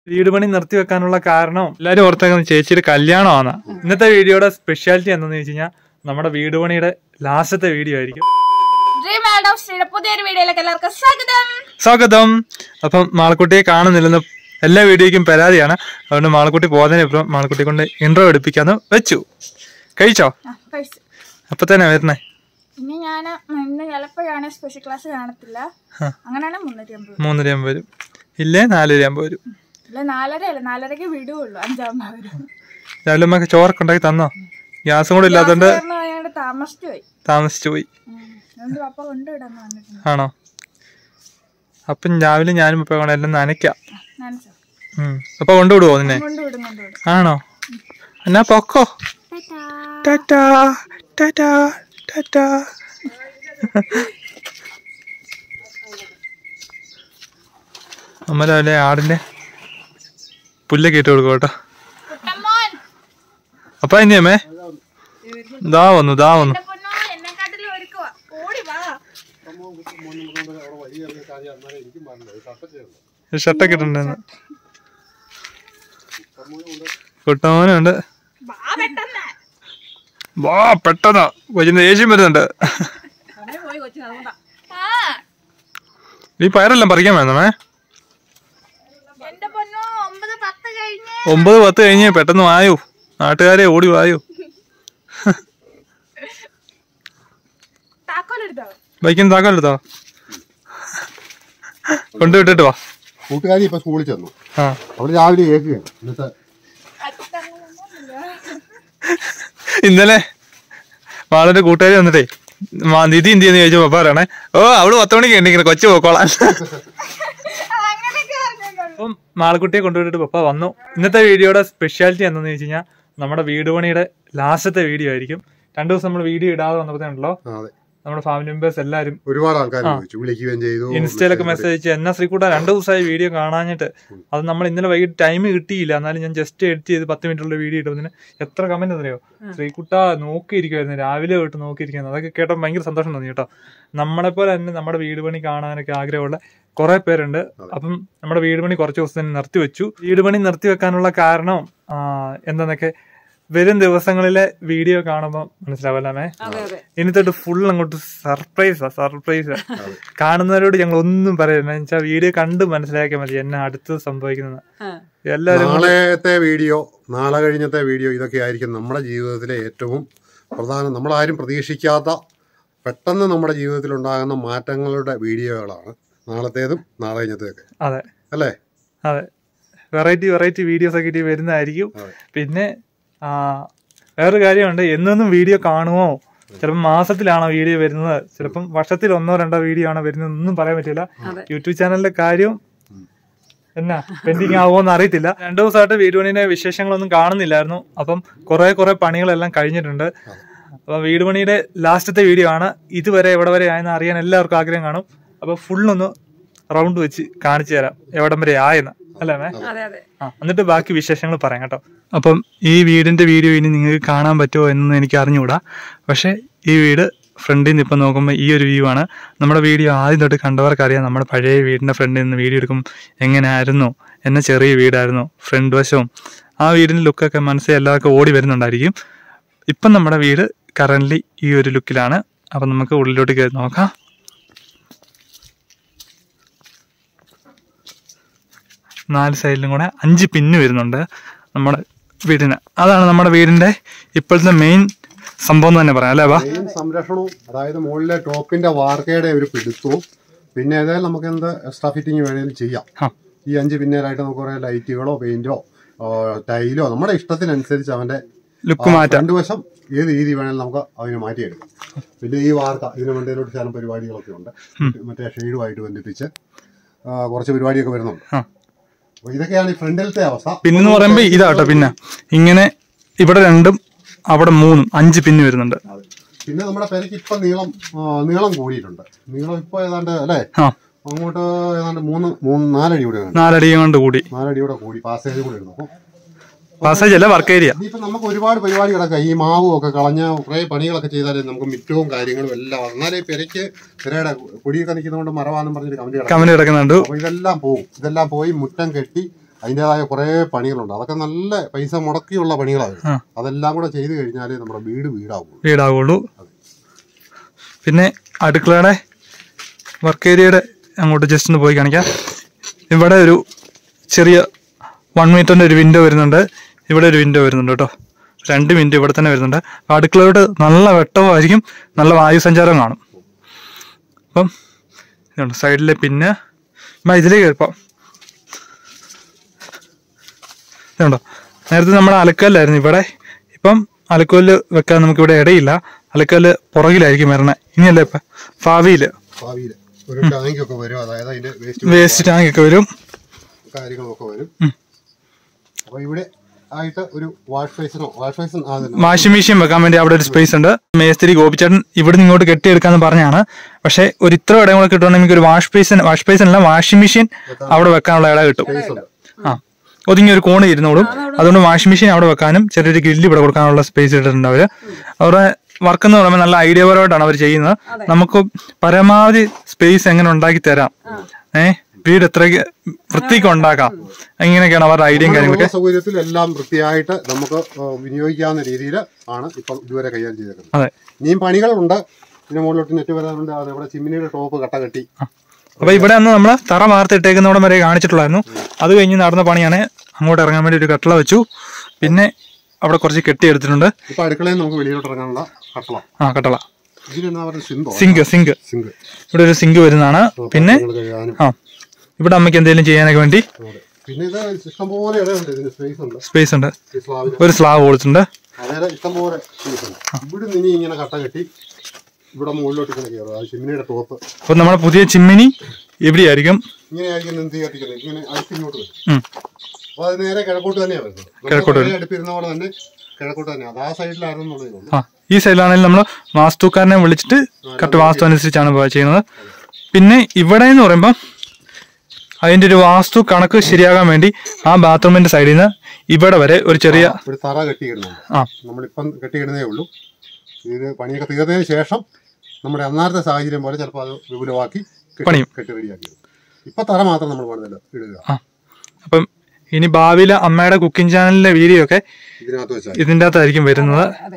വീട് പണി നിർത്തി വെക്കാനുള്ള കാരണം എല്ലാരും ഓർത്തേക്കുന്ന ചേച്ചിയുടെ കല്യാണമാണ് ഇന്നത്തെ വീഡിയോയുടെ സ്പെഷ്യാലിറ്റി എന്താണെന്ന് വെച്ച് കഴിഞ്ഞാൽ നമ്മുടെ വീട് പണിയുടെ ലാസ്റ്റത്തെ വീഡിയോ ആയിരിക്കും ഡ്രീം ആഡ് ഓഫ് ശ്രീയുടെ പുതിയൊരു വീഡിയോയിലേക്ക് എല്ലാവർക്കും സ്വാഗതം സ്വാഗതം അപ്പം മാളക്കുട്ടിയെ കാണുന്നില്ലെന്ന് എല്ലാ വീഡിയോയ്ക്കും പരാതിയാണ് അതുകൊണ്ട് മാളക്കുട്ടി പോകുന്നതിന് ഇപ്പം മാളക്കുട്ടി കൊണ്ട് ഇൻട്രോ എടുപ്പിക്കാന്ന് വെച്ചു കഴിച്ചോ ആ, കഴിച്ചു അപ്പൊ തന്നെ വരുന്നേ ഇനി ഞാൻ ഇന്ന് ചിലപ്പോഴാണ് സ്പെഷ്യൽ ക്ലാസ് കാണത്തില്ല ആ. അങ്ങനെയാണ് മുന്നൂറ്റി അമ്പത് മൂന്നര ആകുമ്പോൾ വരും ഇല്ലേ നാലര ആകുമ്പോൾ വരും ഇല്ല നാലര അല്ല നാലരക്ക് വിടുകയുള്ളൂ അഞ്ചാകുമ്പോൾ വരും രാവിലെ അമ്മക്ക് ചോറൊക്കെ ഉണ്ടാക്കി തന്നോ ഗ്യാസും കൂടെ ഇല്ലാത്തതുകൊണ്ട് കാരണം അയാൾ താമസിച്ചു പോയി താമസിച്ചു പോയി ഉം. അതുകൊണ്ട് പപ്പ കൊണ്ടുവിടാൻ വന്നിട്ടുണ്ട് ആണോ അപ്പം രാവിലെ ഞാനും ഇപ്പൊ വേണം എല്ലാം നനയ്ക്കാം നനച്ചോ ഉം. അപ്പൊ കൊണ്ടുവിടുവോ നിന്നെ കൊണ്ടുവിടും കൊണ്ടുവിടും ആണോ എന്നാ പൊക്കോ ടാറ്റാ ടാറ്റാ ടാറ്റാ അമ്മ രാവിലെ ആടിന്റെ പുല്ലൊക്കെ ഇട്ട് കൊടുക്കും കേട്ടോ കുട്ടമ്മോൻ അപ്പൊ ഇനി അമ്മേ ദാ വന്നു ദാ വന്നു എന്റെ പൊന്നോ എന്നെക്കാട്ടിലും ഒരുക്കുവാ ഓടി വാ ഷർട്ടൊക്കെ ഇട്ടുണ്ടായിരുന്നു കുട്ടമോനുണ്ട് വാ പെട്ടെന്ന് വാ പെട്ടെന്ന് കൊച്ചിന് ദേഷ്യം വരുന്നുണ്ട് പോയി കൊച്ചിന് അതുകൊണ്ടാ ആ ഈ പയറെല്ലാം പറിക്കാൻ വേണമേ എന്റെ പൊന്നോ ഒമ്പത് പത്ത് കഴിഞ്ഞ് ഒമ്പത് പത്ത് കഴിഞ്ഞ് പെട്ടെന്ന് വായോ നാട്ടുകാരെ ഓടി വായോ താക്കോലെടുത്തോ ബൈക്കിന് താക്കാലെടുത്തോ കൊണ്ടുവിട്ടിട്ട് വാ കൂട്ടുകാരി ഇപ്പൊ സ്കൂളിൽ ചെന്നു ആ അവള് രാവിലെ കേൾക്കുകയാണ് ഇന്നത്തെ ഇന്നലെ വാളന്റെ കൂട്ടുകാരി വന്നിട്ടേ മാ- നിധി എന്ത് ചെയ്യുന്ന ചോദിച്ചു പപ്പ പറയണേ ഓ അവള് പത്ത് മണിക്ക് എണ്ണിങ്ങനെ കൊച്ചു പോക്കോളാൻ അങ്ങനെയൊക്കെ പറഞ്ഞോ അപ്പം മാളക്കുട്ടിയെ കൊണ്ടുപോയിട്ട് പപ്പ വന്നു ഇന്നത്തെ വീഡിയോയുടെ സ്പെഷ്യാലിറ്റി എന്താണെന്ന് വെച്ച് കഴിഞ്ഞാൽ നമ്മുടെ വീട് പണിയുടെ ലാസ്റ്റത്തെ വീഡിയോ ആയിരിക്കും രണ്ടു ദിവസം നമ്മൾ വീഡിയോ ഇടാതെ വന്നപ്പോഴത്തേനുണ്ടല്ലോ ആ, അതെ നമ്മുടെ ഫാമിലി മെമ്പേഴ്സ് എല്ലാവരും ഒരുപാട് ആൾക്കാർ ചോദിച്ചു വിളിക്കുകയും ചെയ്തു ഇൻസ്റ്റയിലൊക്കെ മെസ്സേജ് അയച്ചു എന്നാ ശ്രീകുട്ട രണ്ടു ദിവസമായി വീഡിയോ കാണാഞ്ഞിട്ട് അത് നമ്മൾ ഇന്നലെ വൈകിട്ട് ടൈം കിട്ടിയില്ല എന്നാലും ഞാൻ ജസ്റ്റ് എഡിറ്റ് ചെയ്ത് പത്ത് മിനിറ്റുള്ള വീഡിയോ ഇട്ടതിന് എത്ര കമന്റ് അറിയോ ശ്രീകുട്ട നോക്കിയിരിക്കുമായിരുന്നു രാവിലെ തൊട്ട് നോക്കിയിരിക്കുന്നു അതൊക്കെ കേട്ടോ ഭയങ്കര സന്തോഷം തോന്നി കേട്ടോ നമ്മളെ പോലെ തന്നെ നമ്മുടെ വീട് പണി കാണാനൊക്കെ ആഗ്രഹമുള്ള കുറെ പേരുണ്ട് അപ്പം നമ്മുടെ വീട് പണി കുറച്ച് ദിവസം തന്നെ നിർത്തി വെച്ചു വീട് പണി നിർത്തി വെക്കാനുള്ള കാരണം ആ, എന്താന്നൊക്കെ വരും ദിവസങ്ങളിലെ വീഡിയോ കാണുമ്പോൾ മനസ്സിലാവല്ലേ ഇനി തൊട്ട് ഫുൾ അങ്ങോട്ട് സർപ്രൈസാ സർപ്രൈസ് കാണുന്നവരോട് ഞങ്ങൾ ഒന്നും പറയുന്നില്ല വെച്ചാൽ വീഡിയോ കണ്ട് മനസ്സിലാക്കിയാൽ മതി എന്നെ അടുത്ത് സംഭവിക്കുന്നത് എല്ലാവരും നാളത്തെ വീഡിയോ നാളെ കഴിഞ്ഞത്തെ വീഡിയോ ഇതൊക്കെ ആയിരിക്കും നമ്മുടെ ജീവിതത്തിലെ ഏറ്റവും പ്രധാനം നമ്മളാരും പ്രതീക്ഷിക്കാത്ത പെട്ടെന്ന് നമ്മുടെ ജീവിതത്തിൽ ഉണ്ടാകുന്ന മാറ്റങ്ങളുടെ വീഡിയോകളാണ് നാളത്തേതും നാളെ കഴിഞ്ഞത്തേക്ക് അതെ അല്ലേ അതെ വെറൈറ്റി വെറൈറ്റി വീഡിയോസ് ഒക്കെ ഇട്ട് വരുന്നതായിരിക്കും അതെ. പിന്നെ ആ, വേറൊരു കാര്യമുണ്ട് എന്നൊന്നും വീഡിയോ കാണുമോ ചിലപ്പോൾ മാസത്തിലാണോ വീഡിയോ വരുന്നത് ചിലപ്പം വർഷത്തിൽ ഒന്നോ രണ്ടോ വീഡിയോ ആണോ വരുന്നത് ഒന്നും പറയാൻ പറ്റില്ല യൂട്യൂബ് ചാനലിന്റെ കാര്യം എന്നാ പെൻഡിങ് ആവുമോന്ന് അറിയത്തില്ല രണ്ടു ദിവസമായിട്ട് വീട് പണിയുടെ വിശേഷങ്ങളൊന്നും കാണുന്നില്ലായിരുന്നു അപ്പം കുറെ കുറെ പണികളെല്ലാം കഴിഞ്ഞിട്ടുണ്ട് അപ്പൊ വീട് പണിയുടെ ലാസ്റ്റത്തെ വീഡിയോ ആണ് ഇതുവരെ എവിടെ വരെ ആയെന്ന് അറിയാൻ എല്ലാവർക്കും ആഗ്രഹം കാണും അപ്പൊ ഫുള്ളൊന്ന് റൗണ്ട് വെച്ച് കാണിച്ചു തരാം എവിടം വരെ ആയെന്ന് അല്ലേ മേ ആ എന്നിട്ട് ബാക്കി വിശേഷങ്ങൾ പറയാം കേട്ടോ അപ്പം ഈ വീടിന്റെ വീഡിയോ ഇനി നിങ്ങൾക്ക് കാണാൻ പറ്റുമോ എന്നൊന്നും എനിക്ക് അറിഞ്ഞുകൂടാ പക്ഷെ ഈ വീട് ഫ്രണ്ടിൽ നിന്ന് ഇപ്പം നോക്കുമ്പോൾ ഈ ഒരു വ്യൂ ആണ് നമ്മുടെ വീഡിയോ ആദ്യം തൊട്ട് കണ്ടവർക്കറിയാം നമ്മുടെ പഴയ വീടിന്റെ ഫ്രണ്ടിൽ നിന്ന് വീഡിയോ എടുക്കും എങ്ങനെയായിരുന്നു എന്ന ചെറിയ വീടായിരുന്നു ഫ്രണ്ട് വശവും ആ വീടിന്റെ ലുക്കൊക്കെ മനസ്സിൽ എല്ലാവർക്കും ഓടി വരുന്നുണ്ടായിരിക്കും ഇപ്പം നമ്മുടെ വീട് കറന്റ് ഈ ഒരു ലുക്കിലാണ് അപ്പം നമുക്ക് ഉള്ളിലോട്ട് കയറി നോക്കാം നാല് സൈഡിലും കൂടെ അഞ്ച് പിന്ന് വരുന്നുണ്ട് നമ്മുടെ വീടിന് അതാണ് നമ്മുടെ വീടിന്റെ ഇപ്പോഴത്തെ മെയിൻ സംഭവം എന്ന് തന്നെ പറയാം അല്ലേ ബാ മെയിൻ സംരക്ഷണവും അതായത് മുകളിലെ ടോപ്പിന്റെ വാർക്കയുടെ ഒരു പിടുത്തവും പിന്നെ ഏതായാലും നമുക്ക് എന്ത് എക്സ്ട്രാ ഫിറ്റിംഗ് വേണേലും ചെയ്യാം ആ. ഈ അഞ്ച് പിന്നേലായിട്ട് നമുക്ക് കുറെ ലൈറ്റുകളോ പെയിന്റോ ടൈലോ നമ്മുടെ ഇഷ്ടത്തിനനുസരിച്ച് അവന്റെ ലുക്ക് മാറ്റാം രണ്ടു വശം ഏത് രീതി വേണേലും നമുക്ക് അതിനെ മാറ്റിയെടുക്കാം പിന്നെ ഈ വാർക്ക ഇതിന് വേണ്ടിയിലോട്ട് ചില പരിപാടികളൊക്കെ ഉണ്ട് മറ്റേ ഷെയ്ഡുമായിട്ട് ബന്ധിപ്പിച്ച് ആ, കുറച്ച് പരിപാടിയൊക്കെ വരുന്നുണ്ട് ആ. അപ്പൊ ഇതൊക്കെയാണ് ഈ ഫ്രണ്ടിലത്തെ അവസ്ഥ പിന്നെന്ന് പറയുമ്പോ ഇതാട്ടോ പിന്നെ ഇങ്ങനെ ഇവിടെ രണ്ടും അവിടെ മൂന്നും അഞ്ച് പിന്ന് വരുന്നുണ്ട് പിന്നെ നമ്മുടെ പെരയ്ക്ക് ഇപ്പൊ നീളം ആ, നീളം കൂടിയിട്ടുണ്ട് നീളം ഇപ്പൊ ഏതാണ്ട് അല്ലേ ആ അങ്ങോട്ട് ഏതാണ്ട് മൂന്ന് മൂന്ന് നാലടി കൂടെ ഉണ്ട് നാലടിയും കൊണ്ട് കൂടി നാലടി കൂടെ കൂടി പാസേജ് കൂടെ ഇടുന്നു അപ്പൊ പാസേജ് അല്ല വർക്ക് ഏരിയ ഇനിയിപ്പോ നമുക്ക് ഒരുപാട് പരിപാടികളൊക്കെ ഈ മാവും ഒക്കെ കളഞ്ഞ കുറെ പണികളൊക്കെ ചെയ്താലേ നമുക്ക് മിറ്റവും കാര്യങ്ങളും എല്ലാം എന്നാലേ ഈ പെരയ്ക്ക് പെരയുടെ കുടിയൊക്കെ നിൽക്കുന്നതുകൊണ്ട് മറവാന്നും പറഞ്ഞൊരു കമന്റ് കിടക്കും കമന്റ് കിടക്കുന്നുണ്ട് അപ്പൊ ഇതെല്ലാം പോവും ഇതെല്ലാം പോയി മുറ്റം കെട്ടി അതിൻ്റെതായ കുറേ പണികളുണ്ട് അതൊക്കെ നല്ല പൈസ മുടക്കിയുള്ള പണികളാണ് ആ. അതെല്ലാം കൂടെ ചെയ്ത് കഴിഞ്ഞാലേ നമ്മുടെ വീട് വീടാവുള്ളൂ വീടാവുള്ളൂ പിന്നെ അടുക്കളയുടെ വർക്ക് ഏരിയയുടെ അങ്ങോട്ട് ജസ്റ്റ് ഒന്ന് പോയി കാണിക്കാം ഇവിടെ ഒരു ചെറിയ വൺ മീറ്ററിൻ്റെ ഒരു വിൻഡോ വരുന്നുണ്ട് ഇവിടെ ഒരു വിൻഡോ വരുന്നുണ്ട് കേട്ടോ രണ്ട് മിനിറ്റ് ഇവിടെ തന്നെ വരുന്നുണ്ട് അപ്പോൾ അടുക്കളയോട് നല്ല വെട്ടമായിരിക്കും നല്ല വായു സഞ്ചാരം കാണും അപ്പം ഇതുണ്ട് സൈഡിലെ പിന്നെ അമ്മ ഇതിലേക്ക് കയറിപ്പം ഇതുണ്ടോ നേരത്തെ നമ്മുടെ അലക്കല്ലായിരുന്നു ഇവിടെ ഇപ്പം അലക്കല്ല് വെക്കാൻ നമുക്ക് ഇവിടെ ഇടയില്ല അലക്കല്ല് പുറകിലായിരിക്കും വരണേ ഇനിയല്ല ഇപ്പം ഭാവിയിൽ ഭാവിയിൽ ഒരു ടാങ്കൊക്കെ വരും അതായത് അതിന്റെ വേസ്റ്റ് വേസ്റ്റ് ടാങ്ക് ഒക്കെ വരും കാര്യങ്ങളൊക്കെ വരും ഉം. അപ്പൊ ഇവിടെ ആയിട്ട് ഒരു വാഷ് ബേസിനോ വാഷ് ബേസിൻ ആ തന്നെ വാഷിംഗ് മെഷീൻ വെക്കാൻ വേണ്ടി അവിടെ ഒരു സ്പേസ് ഉണ്ട് മേസ്തിരി ഗോപിച്ചേട്ടൻ ഇവിടെ നിന്ന് ഇങ്ങോട്ട് കെട്ടിയെടുക്കാന്ന് പറഞ്ഞാണ് പക്ഷെ ഒരു ഇത്ര ഇടം കൂടെ കിട്ടുവാണെങ്കിൽ ഒരു വാഷ് ബേസിൻ വാഷ് ബേസിൻ അല്ല വാഷിംഗ് മെഷീൻ അവിടെ വെക്കാനുള്ള ഇടം കിട്ടും സ്പേസ് ഉണ്ട് ആ ഒതുങ്ങി ഒരു കോണ് ഇരുന്നോളും അതുകൊണ്ട് വാഷിംഗ് മെഷീൻ അവിടെ വെക്കാനും ചെറിയൊരു ഗ്രില്ല് ഇവിടെ കൊടുക്കാനുള്ള സ്പേസ് ഇട്ടിട്ടുണ്ട് അവര് അവരുടെ വർക്ക് എന്ന് പറയുമ്പോൾ നല്ല ഐഡിയപരമായിട്ടാണ് അവർ ചെയ്യുന്നത് നമുക്ക് പരമാവധി സ്പേസ് എങ്ങനെ ഉണ്ടാക്കി തരാം ഏ വീട് എത്ര വൃത്തിക്ക് ഉണ്ടാക്കാം ഇങ്ങനെയൊക്കെയാണ് അവരുടെ ഐഡിയയും കാര്യങ്ങളൊക്കെ ഉള്ള സൗകര്യത്തിൽ എല്ലാം വൃത്തിയായിട്ട് നമുക്ക് ആ, വിനിയോഗിക്കാവുന്ന രീതിയിൽ ആണ് ഇപ്പം ഇതുവരെ കൈകാര്യം ചെയ്തേക്കുന്നത് അതെ ഇനിയും പണികളുണ്ട് ഇതിന് മുകളിലോട്ട് നെറ്റ് വരാനുണ്ട് അത് ഇവിടെ ചിമ്മിനിയുടെ ടോപ്പ് കട്ട കെട്ടി അപ്പൊ ഇവിടെ അന്ന് നമ്മള് തറ വാർത്തിട്ടേക്കുന്നവിടെ വരെ കാണിച്ചിട്ടുള്ളായിരുന്നു അത് കഴിഞ്ഞ് നടന്ന പണിയാണ് അങ്ങോട്ട് ഇറങ്ങാൻ വേണ്ടി ഒരു കട്ടള വെച്ചു പിന്നെ അവിടെ കുറച്ച് കെട്ടിയെടുത്തിട്ടുണ്ട് ഇപ്പൊ അടുക്കളയിൽ നമുക്ക് വെളിയിലോട്ട് ഇറങ്ങാനുള്ള കട്ടള ആ കട്ടള ഇതിനെന്താ പറയുക സിന്തോ സിങ്ക് സിങ്ക് സിങ്ക് ഇവിടെ ഒരു സിങ്ക് വരുന്നതാണ് പിന്നെ കഴുകാനും ആ ഇവിടെ അമ്മയ്ക്ക് എന്തെങ്കിലും ചെയ്യാനൊക്കെ വേണ്ടി അതെ. പിന്നെ ഇത് ഇഷ്ടംപോലെ ഇടമുണ്ട് ഇതിന് സ്പേസ് ഉണ്ട് സ്പേസ് ഉണ്ട് ഈ സ്ലാബിന് ഒരു സ്ലാബ് കൊടുത്തിട്ടുണ്ട് അതേപോലെ ഇഷ്ടംപോലെ സ്പേസ് ഉണ്ട് ഇവിടെ നിന്ന് ഇങ്ങനെ കട്ട കെട്ടി ഇവിടെ മുകളിലോട്ട് ഇങ്ങനെ കയറും ആ ചിമ്മിനിയുടെ ടോപ്പ് അപ്പൊ നമ്മുടെ പുതിയ ചിമ്മിനി എവിടെയായിരിക്കും ഇങ്ങനെയായിരിക്കും നിന്ന് തീ കത്തിക്കുന്നത് ഇങ്ങനെ അടുപ്പിങ്ങോട്ട് വരും ഉം. അപ്പൊ അത് നേരെ കിഴക്കോട്ട് തന്നെയാണ് വരുന്നത് നമ്മൾ കിഴക്കോട്ട് പഴയ അടുപ്പിരുന്ന പോലെ തന്നെ കിഴക്കോട്ട് തന്നെ അത് ആ സൈഡിലായിരുന്നു എന്നുള്ളത് ആ ഈ സൈഡിലാണെങ്കിൽ നമ്മൾ വാസ്തുക്കാരനെ വിളിച്ചിട്ട് കറക്റ്റ് വാസ്തു അനുസരിച്ചാണ് പോയി ചെയ്യുന്നത് പിന്നെ ഇവിടെ എന്ന് പറയുമ്പോൾ അതിന്റെ ഒരു വാസ്തു കണക്ക് ശരിയാകാൻ വേണ്ടി ആ ബാത്റൂമിന്റെ സൈഡിൽ നിന്ന് ഇവിടെ വരെ ഒരു ചെറിയ ഒരു തറ കെട്ടിയിടുന്നുണ്ട് ആ നമ്മളിപ്പം കെട്ടിയിടുന്നേ ഉള്ളൂ ഇത് പണിയൊക്കെ തീർന്നതിന് ശേഷം നമ്മുടെ അന്നേരത്തെ സാഹചര്യം പോലെ ചിലപ്പോൾ അത് വിപുലമാക്കി കെട്ടി- പണിയും. കെട്ടി റെഡിയാക്കി ഇപ്പൊ തറ മാത്രം നമ്മൾ പണിതല്ല ഇടുക ആ അപ്പം ഇനി ഭാവിയിൽ അമ്മയുടെ കുക്കിംഗ് ചാനലിലെ വീഡിയോ ഒക്കെ ഇതിനകത്ത് വെച്ചാൽ ഇതിൻ്റെ അകത്തായിരിക്കും വരുന്നത് അതെ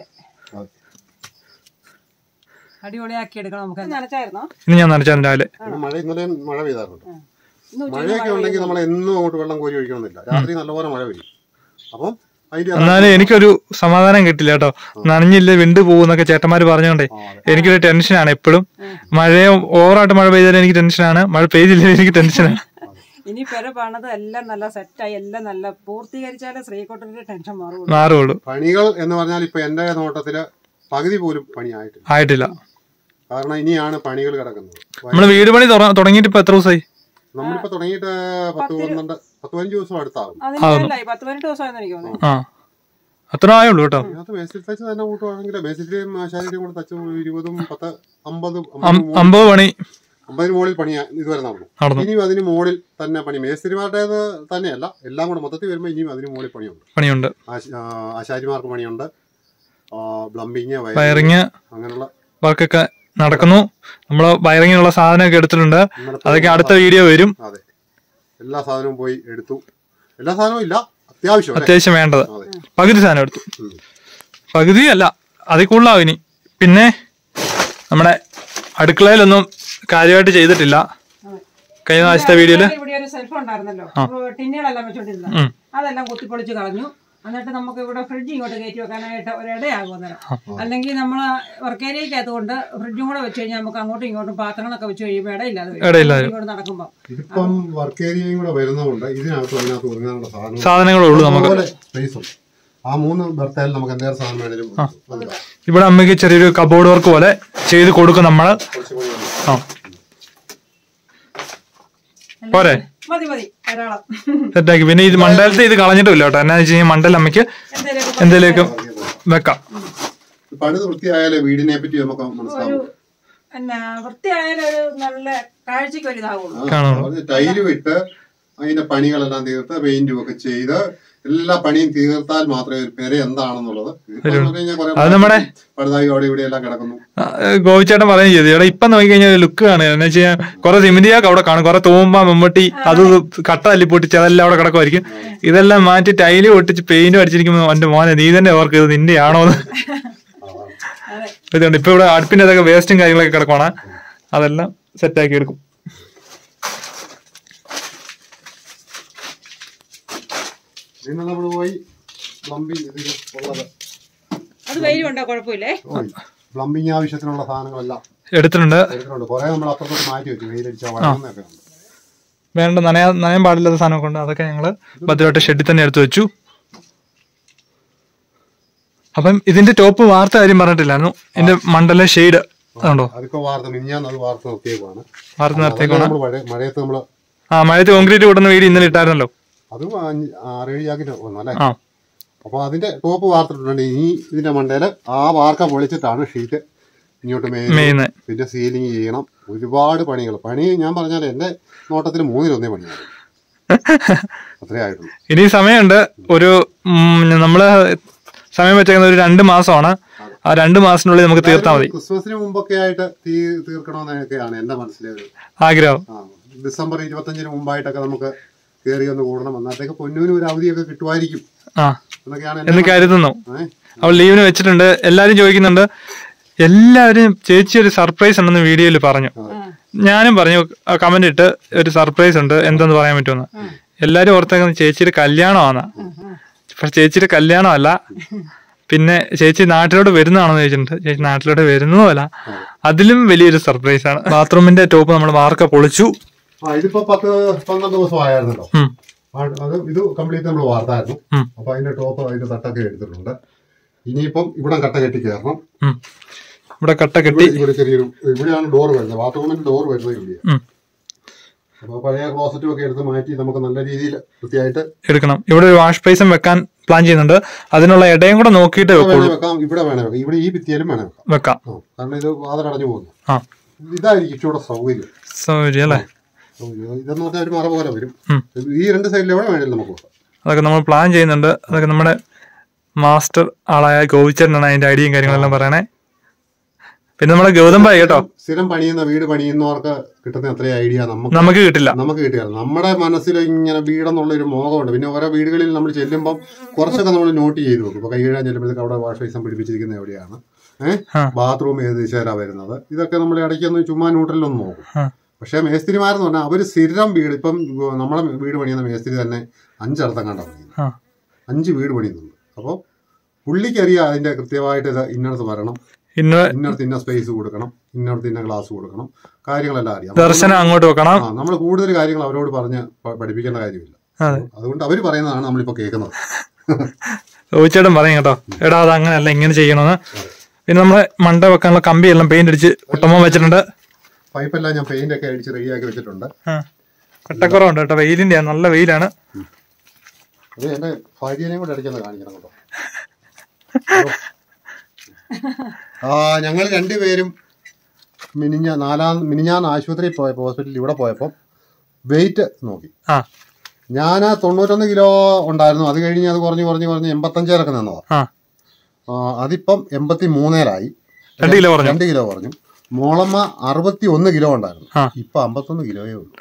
അടിപൊളിയാക്കി എടുക്കണം നമുക്ക് നനച്ചായിരുന്നോ ഇനി ഞാൻ നനച്ചാൽ രാവിലെ പിന്നെ മഴ ഇന്നലെ മഴ പെയ്താറുണ്ട് ഇന്ന് ഉച്ച മഴയൊക്കെ ഉണ്ടെങ്കിൽ നമ്മൾ എന്നും അങ്ങോട്ട് വെള്ളം കോരി ഒഴിക്കണമെന്നില്ല രാത്രി നല്ലപോലെ മഴ പെയ്യും അപ്പം അതിന്റെ എന്നാലും എനിക്കൊരു സമാധാനം കിട്ടില്ല കേട്ടോ നനഞ്ഞില്ല വിണ്ട് പോകുന്നൊക്കെ ചേട്ടന്മാര് പറഞ്ഞോണ്ടേ ആ, അതെ. എനിക്കൊരു ടെൻഷനാണ് എപ്പോഴും മഴയോ ഓവറായിട്ട് മഴ പെയ്താലും എനിക്ക് ടെൻഷനാണ് മഴ പെയ്തില്ലെങ്കിൽ എനിക്ക് ടെൻഷനാണ് ഇനി പെര പണിത് എല്ലാം നല്ല സെറ്റായി എല്ലാം നല്ല പൂർത്തീകരിച്ചാലേ ശ്രീകോട്ടന്റെ ടെൻഷൻ മാറുള്ളൂ മാറുള്ളൂ പണികൾ എന്ന് പറഞ്ഞാൽ ഇപ്പൊ എന്റെ നോട്ടത്തില് പകുതി പോലും പണിയായിട്ടില്ല ആയിട്ടില്ല കാരണം ഇനിയാണ് പണികൾ കിടക്കുന്നത് നമ്മള് വീട് പണി തുറ- തുടങ്ങിയിട്ട് ഇപ്പൊ എത്ര ദിവസമായി നമ്മളിപ്പോ തുടങ്ങിയിട്ട് പത്ത് പന്ത്രണ്ട് പത്ത് പതിനഞ്ച് ദിവസം അടുത്താകും അതിനല്ലായി പത്ത് പതിനെട്ട് ദിവസമായിരുന്നു എനിക്ക് തോന്നുന്നു ആ അത്ര ആയുള്ളൂ കേട്ടോ അതിനകത്ത് മേസിൽ തച്ച് തന്നെ കൂട്ടുവാണെങ്കിൽ മേസിലെയും ആശാരിയുടെയും കൂടെ തച്ച് ഇരുപതും പത്ത് അമ്പതും അം- അമ്പത് പണി അമ്പതിന് മുകളിൽ പണി ഇതുവരെ നടന്നു നടന്നു ഇനിയും അതിന് മുകളിൽ തന്നെ പണി മേസ്തിരിമാരുടേത് തന്നെയല്ല എല്ലാം കൂടെ മൊത്തത്തിൽ വരുമ്പോൾ ഇനിയും അതിന് മുകളിൽ പണിയുണ്ട് പണിയുണ്ട് ആശ- ആ, ആശാരിമാർക്ക് പണിയുണ്ട് പ്ലംബിങ് വയറിങ് അങ്ങനെയുള്ള വർക്കൊക്കെ നടക്കുന്നു നമ്മള് വയറിങ്ങിനുള്ള സാധനമൊക്കെ എടുത്തിട്ടുണ്ട് ഇന്നലത്തെ അതൊക്കെ അടുത്ത വീഡിയോ വരും അതെ എല്ലാ സാധനവും പോയി എടുത്തു എല്ലാ സാധനവും ഇല്ല അത്യാവശ്യം അല്ലേ? അത്യാവശ്യം വേണ്ടത് അതെ പകുതി സാധനം എടുത്തു ഉം. പകുതി അല്ല അതിൽ കൂടുതലാവും ഇനി പിന്നെ നമ്മുടെ അടുക്കളയിലൊന്നും കാര്യമായിട്ട് ചെയ്തിട്ടില്ല കഴിഞ്ഞ പ്രാവശ്യത്തെ വീഡിയോയില് ഇവിടെ ഒരു സെൽഫ് ഉണ്ടായിരുന്നല്ലോ ടിന്നുകളെല്ലാം വെച്ചോണ്ടിരുന്നത് ഉം. അതെല്ലാം കുത്തിപ്പൊളിച്ച് കളഞ്ഞു എന്നിട്ട് നമുക്ക് ഇവിടെ ഫ്രിഡ്ജ് ഇങ്ങോട്ട് കയറ്റി വെക്കാനായിട്ട് ഒരു ഇടയാകും അന്നേരം അല്ലെങ്കിൽ നമ്മൾ വർക്ക് ഏരിയക്കകത്ത് കൊണ്ട് ഫ്രിഡ്ജും കൂടെ വെച്ച് കഴിഞ്ഞാൽ നമുക്ക് അങ്ങോട്ടും ഇങ്ങോട്ടും പാത്രങ്ങളൊക്കെ വെച്ച് കഴിയുമ്പോൾ ഇടയില്ലാതെ വരും. ഇടയില്ലാതെ അങ്ങോട്ടും ഇങ്ങോട്ടും നടക്കുമ്പോൾ ഇതിപ്പം വർക്ക് ഏരിയയും കൂടെ വരുന്നതുകൊണ്ട് ഇതിനകത്ത് അതിനകത്ത് ഒതുങ്ങാനുള്ള സാധനം സാധനങ്ങളേ ഉള്ളൂ നമുക്ക് അതുപോലെ സ്പേസ് ഉണ്ട് ആ മൂന്ന് ബർത്തയിൽ നമുക്ക് എന്തെങ്കിലും സാധനം വേണേലും വെക്കാം. ഇവിടെ അമ്മയ്ക്ക് ചെറിയൊരു കബോർഡ് വർക്ക് പോലെ ചെയ്ത് കൊടുക്കും നമ്മള് കുറച്ച് പണിയുണ്ട്. ആ പോരെ മതി മതി ധാരാളം സെറ്റാക്കി പിന്നെ ഇത് മണ്ഡലത്തെ ഇത് കളഞ്ഞിട്ടില്ല കേട്ടോ എന്നാന്ന് വെച്ച് കഴിഞ്ഞാൽ മണ്ഡലം അമ്മയ്ക്ക് എന്തേലും എന്തേലും വെക്കാം പണിത് വൃത്തിയായാലേ വീടിനെ പറ്റി നമുക്ക് മനസ്സിലാവും എന്നാ വൃത്തിയായാലും ഒരു നല്ല കാഴ്ചക്ക് ഒരു ഇതാവുള്ളൂ കാണുള്ളൂ. പറഞ്ഞ് ടൈല് വിട്ട് അതിന്റെ പണികളെല്ലാം തീർത്ത് പെയിന്റും ഒക്കെ ചെയ്ത് എല്ലാ പണിയും തീർത്താൽ മാത്രമേ ഒരു പെര എന്താണെന്നുള്ളത് ഇപ്പൊ എന്ന് പറഞ്ഞു കഴിഞ്ഞാൽ കുറെ അത് നമ്മുടെ- പഴുതായി അവിടെ ഇവിടെ എല്ലാം കിടക്കുന്നു ഗോവിച്ചേട്ടൻ പറയുകയും ചെയ്തു ഇവിടെ ഇപ്പൊ നോക്കി കഴിഞ്ഞാൽ ലുക്ക് കാണുക എന്ന് വെച്ച് കഴിഞ്ഞാൽ കുറെ സിമിന്റിയാക്ക് അവിടെ കാണും കുറെ തൂമ്പ മമ്മട്ടി അത് കട്ട തല്ലി പൊട്ടിച്ച് അതെല്ലാം അവിടെ കിടക്കുമായിരിക്കും ഇതെല്ലാം മാറ്റി ടൈല് പൊട്ടിച്ച് പെയിന്റ് അടിച്ചിരിക്കുമ്പോ എന്റെ മോനെ നീ തന്നെ ഓർക്ക് ഇത് നിന്റെ ആണോ എന്ന് ഇതുണ്ട് ഇപ്പൊ ഇവിടെ അടുപ്പിന്റെ അതൊക്കെ വേസ്റ്റും കാര്യങ്ങളൊക്കെ കിടക്കുവാണ് അതെല്ലാം സെറ്റാക്കി എടുക്കും പിന്നെ നമ്മൾ പോയി പ്ലംബിംഗ് ഇതിൽ ഉള്ളത് അത് വെയിലും ഉണ്ടോ കുഴപ്പമില്ലേ പോയി പ്ലംബിംഗ് ആവശ്യത്തിനുള്ള സാധനങ്ങളെല്ലാം എടുത്തിട്ടുണ്ട് എടുത്തിട്ടുണ്ട് കുറെ നമ്മൾ അപ്പുറത്തോട്ട് മാറ്റി വെച്ചു വെയിലടിച്ച വഴങ്ങുന്നൊക്കെ ഉണ്ട് വേണ്ട നനയാ നനയാൻ പാടില്ലാത്ത സാധനമൊക്കെ ഉണ്ട് അതൊക്കെ ഞങ്ങള് ഭദ്രമായിട്ട് ഷെഡിൽ തന്നെ എടുത്തു വെച്ചു അപ്പം ഇതിന്റെ ടോപ്പ് വാർത്ത കാര്യം പറഞ്ഞിട്ടില്ലായിരുന്നു ഇതിന്റെ മണ്ടല ഷെയ്ഡ് അതുണ്ടോ അതൊക്കെ വാർത്ത മിനിഞ്ഞാന്ന് അത് വാർത്ത നിർത്തിയേക്കുവാണ് വാർത്ത നിർത്തിയേക്കാണ് നമ്മൾ മഴയത്ത് നമ്മള് ആ മഴയത്ത് കോൺക്രീറ്റ് കൊടുന്ന വീട് ഇന്നലെ ഇട്ടായിരുന്നല്ലോ അതും അഞ്ച് ആറേഴ് ജാക്കറ്റ് വന്നു അല്ലേ ആ അപ്പൊ അതിന്റെ ടോപ്പ് വാർത്തിട്ടുണ്ട് ഇനി ഇതിന്റെ മണ്ടയില് ആ വാർക്ക പൊളിച്ചിട്ടാണ് ഷീറ്റ് ഇങ്ങോട്ട് മേയുന്നത്. മെയിന് പിന്നെ സീലിംഗ് ചെയ്യണം ഒരുപാട് പണികൾ പണി ഞാൻ പറഞ്ഞാൽ എന്റെ നോട്ടത്തിൽ മൂന്നിലൊന്നേ പണിയാണ് അത്രേ ആയിട്ടുള്ളൂ ഇനി സമയമുണ്ട് ഒരു ഉം, നമ്മള് സമയം വെച്ചേക്കുന്ന ഒരു രണ്ട് മാസമാണ് ആ രണ്ട് മാസത്തിനുള്ളിൽ നമുക്ക് തീർത്താൽ മതി ക്രിസ്മസിന് മുമ്പൊക്കെ ആയിട്ട് തീ തീർക്കണമെന്നൊക്കെയാണ് എന്റെ മനസ്സിലെ ഒരു ആഗ്രഹം ആ ഡിസംബർ ഇരുപത്തഞ്ചിന് മുമ്പായിട്ടൊക്കെ നമുക്ക് കയറി ഒന്ന് കൂടണം അന്നത്തേക്ക് പൊന്നൂന് ഒരു അവധിയൊക്കെ കിട്ടുമായിരിക്കും ആ എന്നൊക്കെയാണ് എന്ന് എന്റെ കരുതുന്നു ഏഹ് അവൾ ലീവിന് വെച്ചിട്ടുണ്ട് എല്ലാരും ചോദിക്കുന്നുണ്ട് എല്ലാവരും ചേച്ചി ഒരു സർപ്രൈസ് ഉണ്ടെന്ന് വീഡിയോയിൽ പറഞ്ഞു ഞാനും പറഞ്ഞു കമന്റ് ഇട്ട് ഒരു സർപ്രൈസ് ഉണ്ട് എന്തെന്ന് പറയാൻ പറ്റുമെന്ന് എല്ലാരും ഓർത്തേക്കുന്നത് ചേച്ചിയുടെ കല്യാണമാണ് പക്ഷെ ചേച്ചിയുടെ കല്യാണമല്ല പിന്നെ ചേച്ചി നാട്ടിലോട്ട് വരുന്നതാണെന്ന് ചോദിച്ചിട്ടുണ്ട് ചേച്ചി നാട്ടിലോട്ട് വരുന്നതല്ല അതിലും വലിയൊരു സർപ്രൈസ് ആണ് ബാത്റൂമിന്റെ ടോപ്പ് നമ്മൾ വാർക്ക പൊളിച്ചു ആ ഇതിപ്പോ പത്ത് പന്ത്രണ്ട് ദിവസം ആയിരുന്നല്ലോ ഉം. ആ, അത് ഇത് കംപ്ലീറ്റ് നമ്മൾ വാർത്തായിരുന്നു ഉം. അപ്പൊ അതിന്റെ ടോപ്പ് അതിന്റെ തട്ടൊക്കെ എടുത്തിട്ടുണ്ട് ഇനിയിപ്പം ഇവിടെ കട്ട കെട്ടി കയറണം ഉം. ഇവിടെ കട്ട കെട്ടി ഇവിടെ ഇവിടെ ചെറിയൊരു ഇവിടെയാണ് ഡോർ വരുന്നത് ബാത്റൂമിന്റെ ഡോർ വരുന്നത് ഇവിടെയാണ് ഉം. അപ്പൊ പഴയ ക്ലോസറ്റും ഒക്കെ എടുത്ത് മാറ്റി നമുക്ക് നല്ല രീതിയിൽ വൃത്തിയായിട്ട് എടുക്കണം ഇവിടെ ഒരു വാഷ് ബേസും വെക്കാൻ പ്ലാൻ ചെയ്യുന്നുണ്ട് അതിനുള്ള ഇടയും കൂടെ നോക്കിയിട്ട് ഇവിടെ വെക്കുള്ളൂ വേണേ വെക്കാം ഇവിടെ വേണേ വെക്കാം ഇവിടെ ഈ ഭിത്തിയിലും വേണേ വെക്കാം വെക്കാം ആ, കാരണം ഇത് വാതിലടഞ്ഞു പോകുന്നു ആ ഇതായിരിക്കും ഇച്ചിരൂടെ സൗകര്യം സൗകര്യം അല്ലേ സൗകര്യം. ഇതെന്ന് പറഞ്ഞാൽ ഒരു മറ പോലെ വരും ഉം. ഈ രണ്ട് സൈഡിൽ എവിടെ വേണേലും നമുക്ക് വെക്കാം അതൊക്കെ നമ്മൾ പ്ലാൻ ചെയ്യുന്നുണ്ട് അതൊക്കെ നമ്മുടെ മാസ്റ്റർ ആളായ ഗോവിച്ചേട്ടനാണ് അതിന്റെ ഐഡിയയും കാര്യങ്ങളെല്ലാം പറയണേ പിന്നെ നമ്മുടെ ഗൗതംബായി കേട്ടോ സ്ഥിരം പണിയുന്ന വീട് പണിയുന്നവർക്ക് കിട്ടുന്ന അത്രയും ഐഡിയ നമുക്ക് നമുക്ക് കിട്ടില്ല നമുക്ക് കിട്ടിയത് നമ്മുടെ മനസ്സിൽ ഇങ്ങനെ വീടെന്നുള്ള ഒരു മോഹമുണ്ട് പിന്നെ ഓരോ വീടുകളിൽ നമ്മൾ ചെല്ലുമ്പം കുറച്ചൊക്കെ നമ്മൾ നോട്ട് ചെയ്ത് വെക്കും ഇപ്പൊ കൈ കഴുകാൻ ചെല്ലുമ്പോഴത്തേക്ക് അവിടെ വാഷ് ബേസിൻ പിടിപ്പിച്ചിരിക്കുന്നത് എവിടെയാണ് ഏഹ് ആ. ബാത്റൂം ഏത് ദിശയിലാണ് വരുന്നത് ഇതൊക്കെ നമ്മൾ ഇടയ്ക്കൊന്ന് ചുമ്മാ ന്യൂട്രലൊന്ന് നോക്കും ആ. പക്ഷേ മേസ്തിരിമാരെന്ന് പറഞ്ഞാൽ അവര് സ്ഥിരം വീട് ഇപ്പം നമ്മളെ വീട് പണിയുന്ന മേസ്തിരി തന്നെ അഞ്ചിടത്തം കണ്ടാണ് പണിയുന്നത് ആ അഞ്ച് വീട് പണിയുന്നുണ്ട് അപ്പോൾ പുള്ളിക്കറിയാം അതിന്റെ കൃത്യമായിട്ട് ഇത് ഇന്നടത്ത് വരണം ഇന്ന് ഇന്നടത്ത് ഇന്ന സ്പേസ് കൊടുക്കണം ഇന്നടത്ത് ഇന്ന ഗ്ലാസ് കൊടുക്കണം കാര്യങ്ങളെല്ലാം അറിയാം ദർശനം അങ്ങോട്ട് വെക്കണം ആ നമ്മൾ കൂടുതൽ കാര്യങ്ങൾ അവരോട് പറഞ്ഞ് പ- പഠിപ്പിക്കേണ്ട കാര്യമില്ല അതെ അതുകൊണ്ട് അവർ പറയുന്നതാണ് നമ്മളിപ്പോ കേൾക്കുന്നത് ഗോവിച്ചേട്ടൻ പറയും കേട്ടോ എടാ അത് അങ്ങനെയല്ല ഇങ്ങനെ ചെയ്യണമെന്ന് പിന്നെ നമ്മളെ മണ്ട വെക്കാനുള്ള കമ്പി എല്ലാം പെയിന്റ് അടിച്ച് കുട്ടമ്മ വെച്ചിട്ടുണ്ട് പൈപ്പെല്ലാം ഞാൻ പെയിന്റ് ഒക്കെ അടിച്ച് റെഡിയാക്കി വെച്ചിട്ടുണ്ട് ആ കട്ടക്കുറവുണ്ട് കേട്ടോ വെയിലിന്റെ നല്ല വെയിലാണ് അത് എന്റെ ഭാര്യനെയും കൂടെ അടിക്കുന്ന കാണിക്കണം കേട്ടോ ആ ഞങ്ങൾ രണ്ടുപേരും മിനിഞ്ഞ നാലാം മിനിഞ്ഞാന്ന് ആശുപത്രിയിൽ പോയപ്പോൾ ഹോസ്പിറ്റലിൽ ഇവിടെ പോയപ്പോൾ വെയിറ്റ് നോക്കി ആ ഞാൻ തൊണ്ണൂറ്റൊന്ന് കിലോ ഉണ്ടായിരുന്നു അത് കഴിഞ്ഞ് അത് കുറഞ്ഞ് കുറഞ്ഞ് കുറഞ്ഞ് എൺപത്തഞ്ചേലൊക്കെ നിന്നതാ ആ ആ, അതിപ്പം എൺപത്തി മൂന്നേലായി രണ്ട് കിലോ പറഞ്ഞു രണ്ട് കിലോ കുറഞ്ഞു മോളമ്മ അറുപത്തി ഒന്ന് കിലോ ഉണ്ടായിരുന്നു ആ. ഇപ്പൊ അമ്പത്തൊന്ന് കിലോയേ ഉള്ളൂ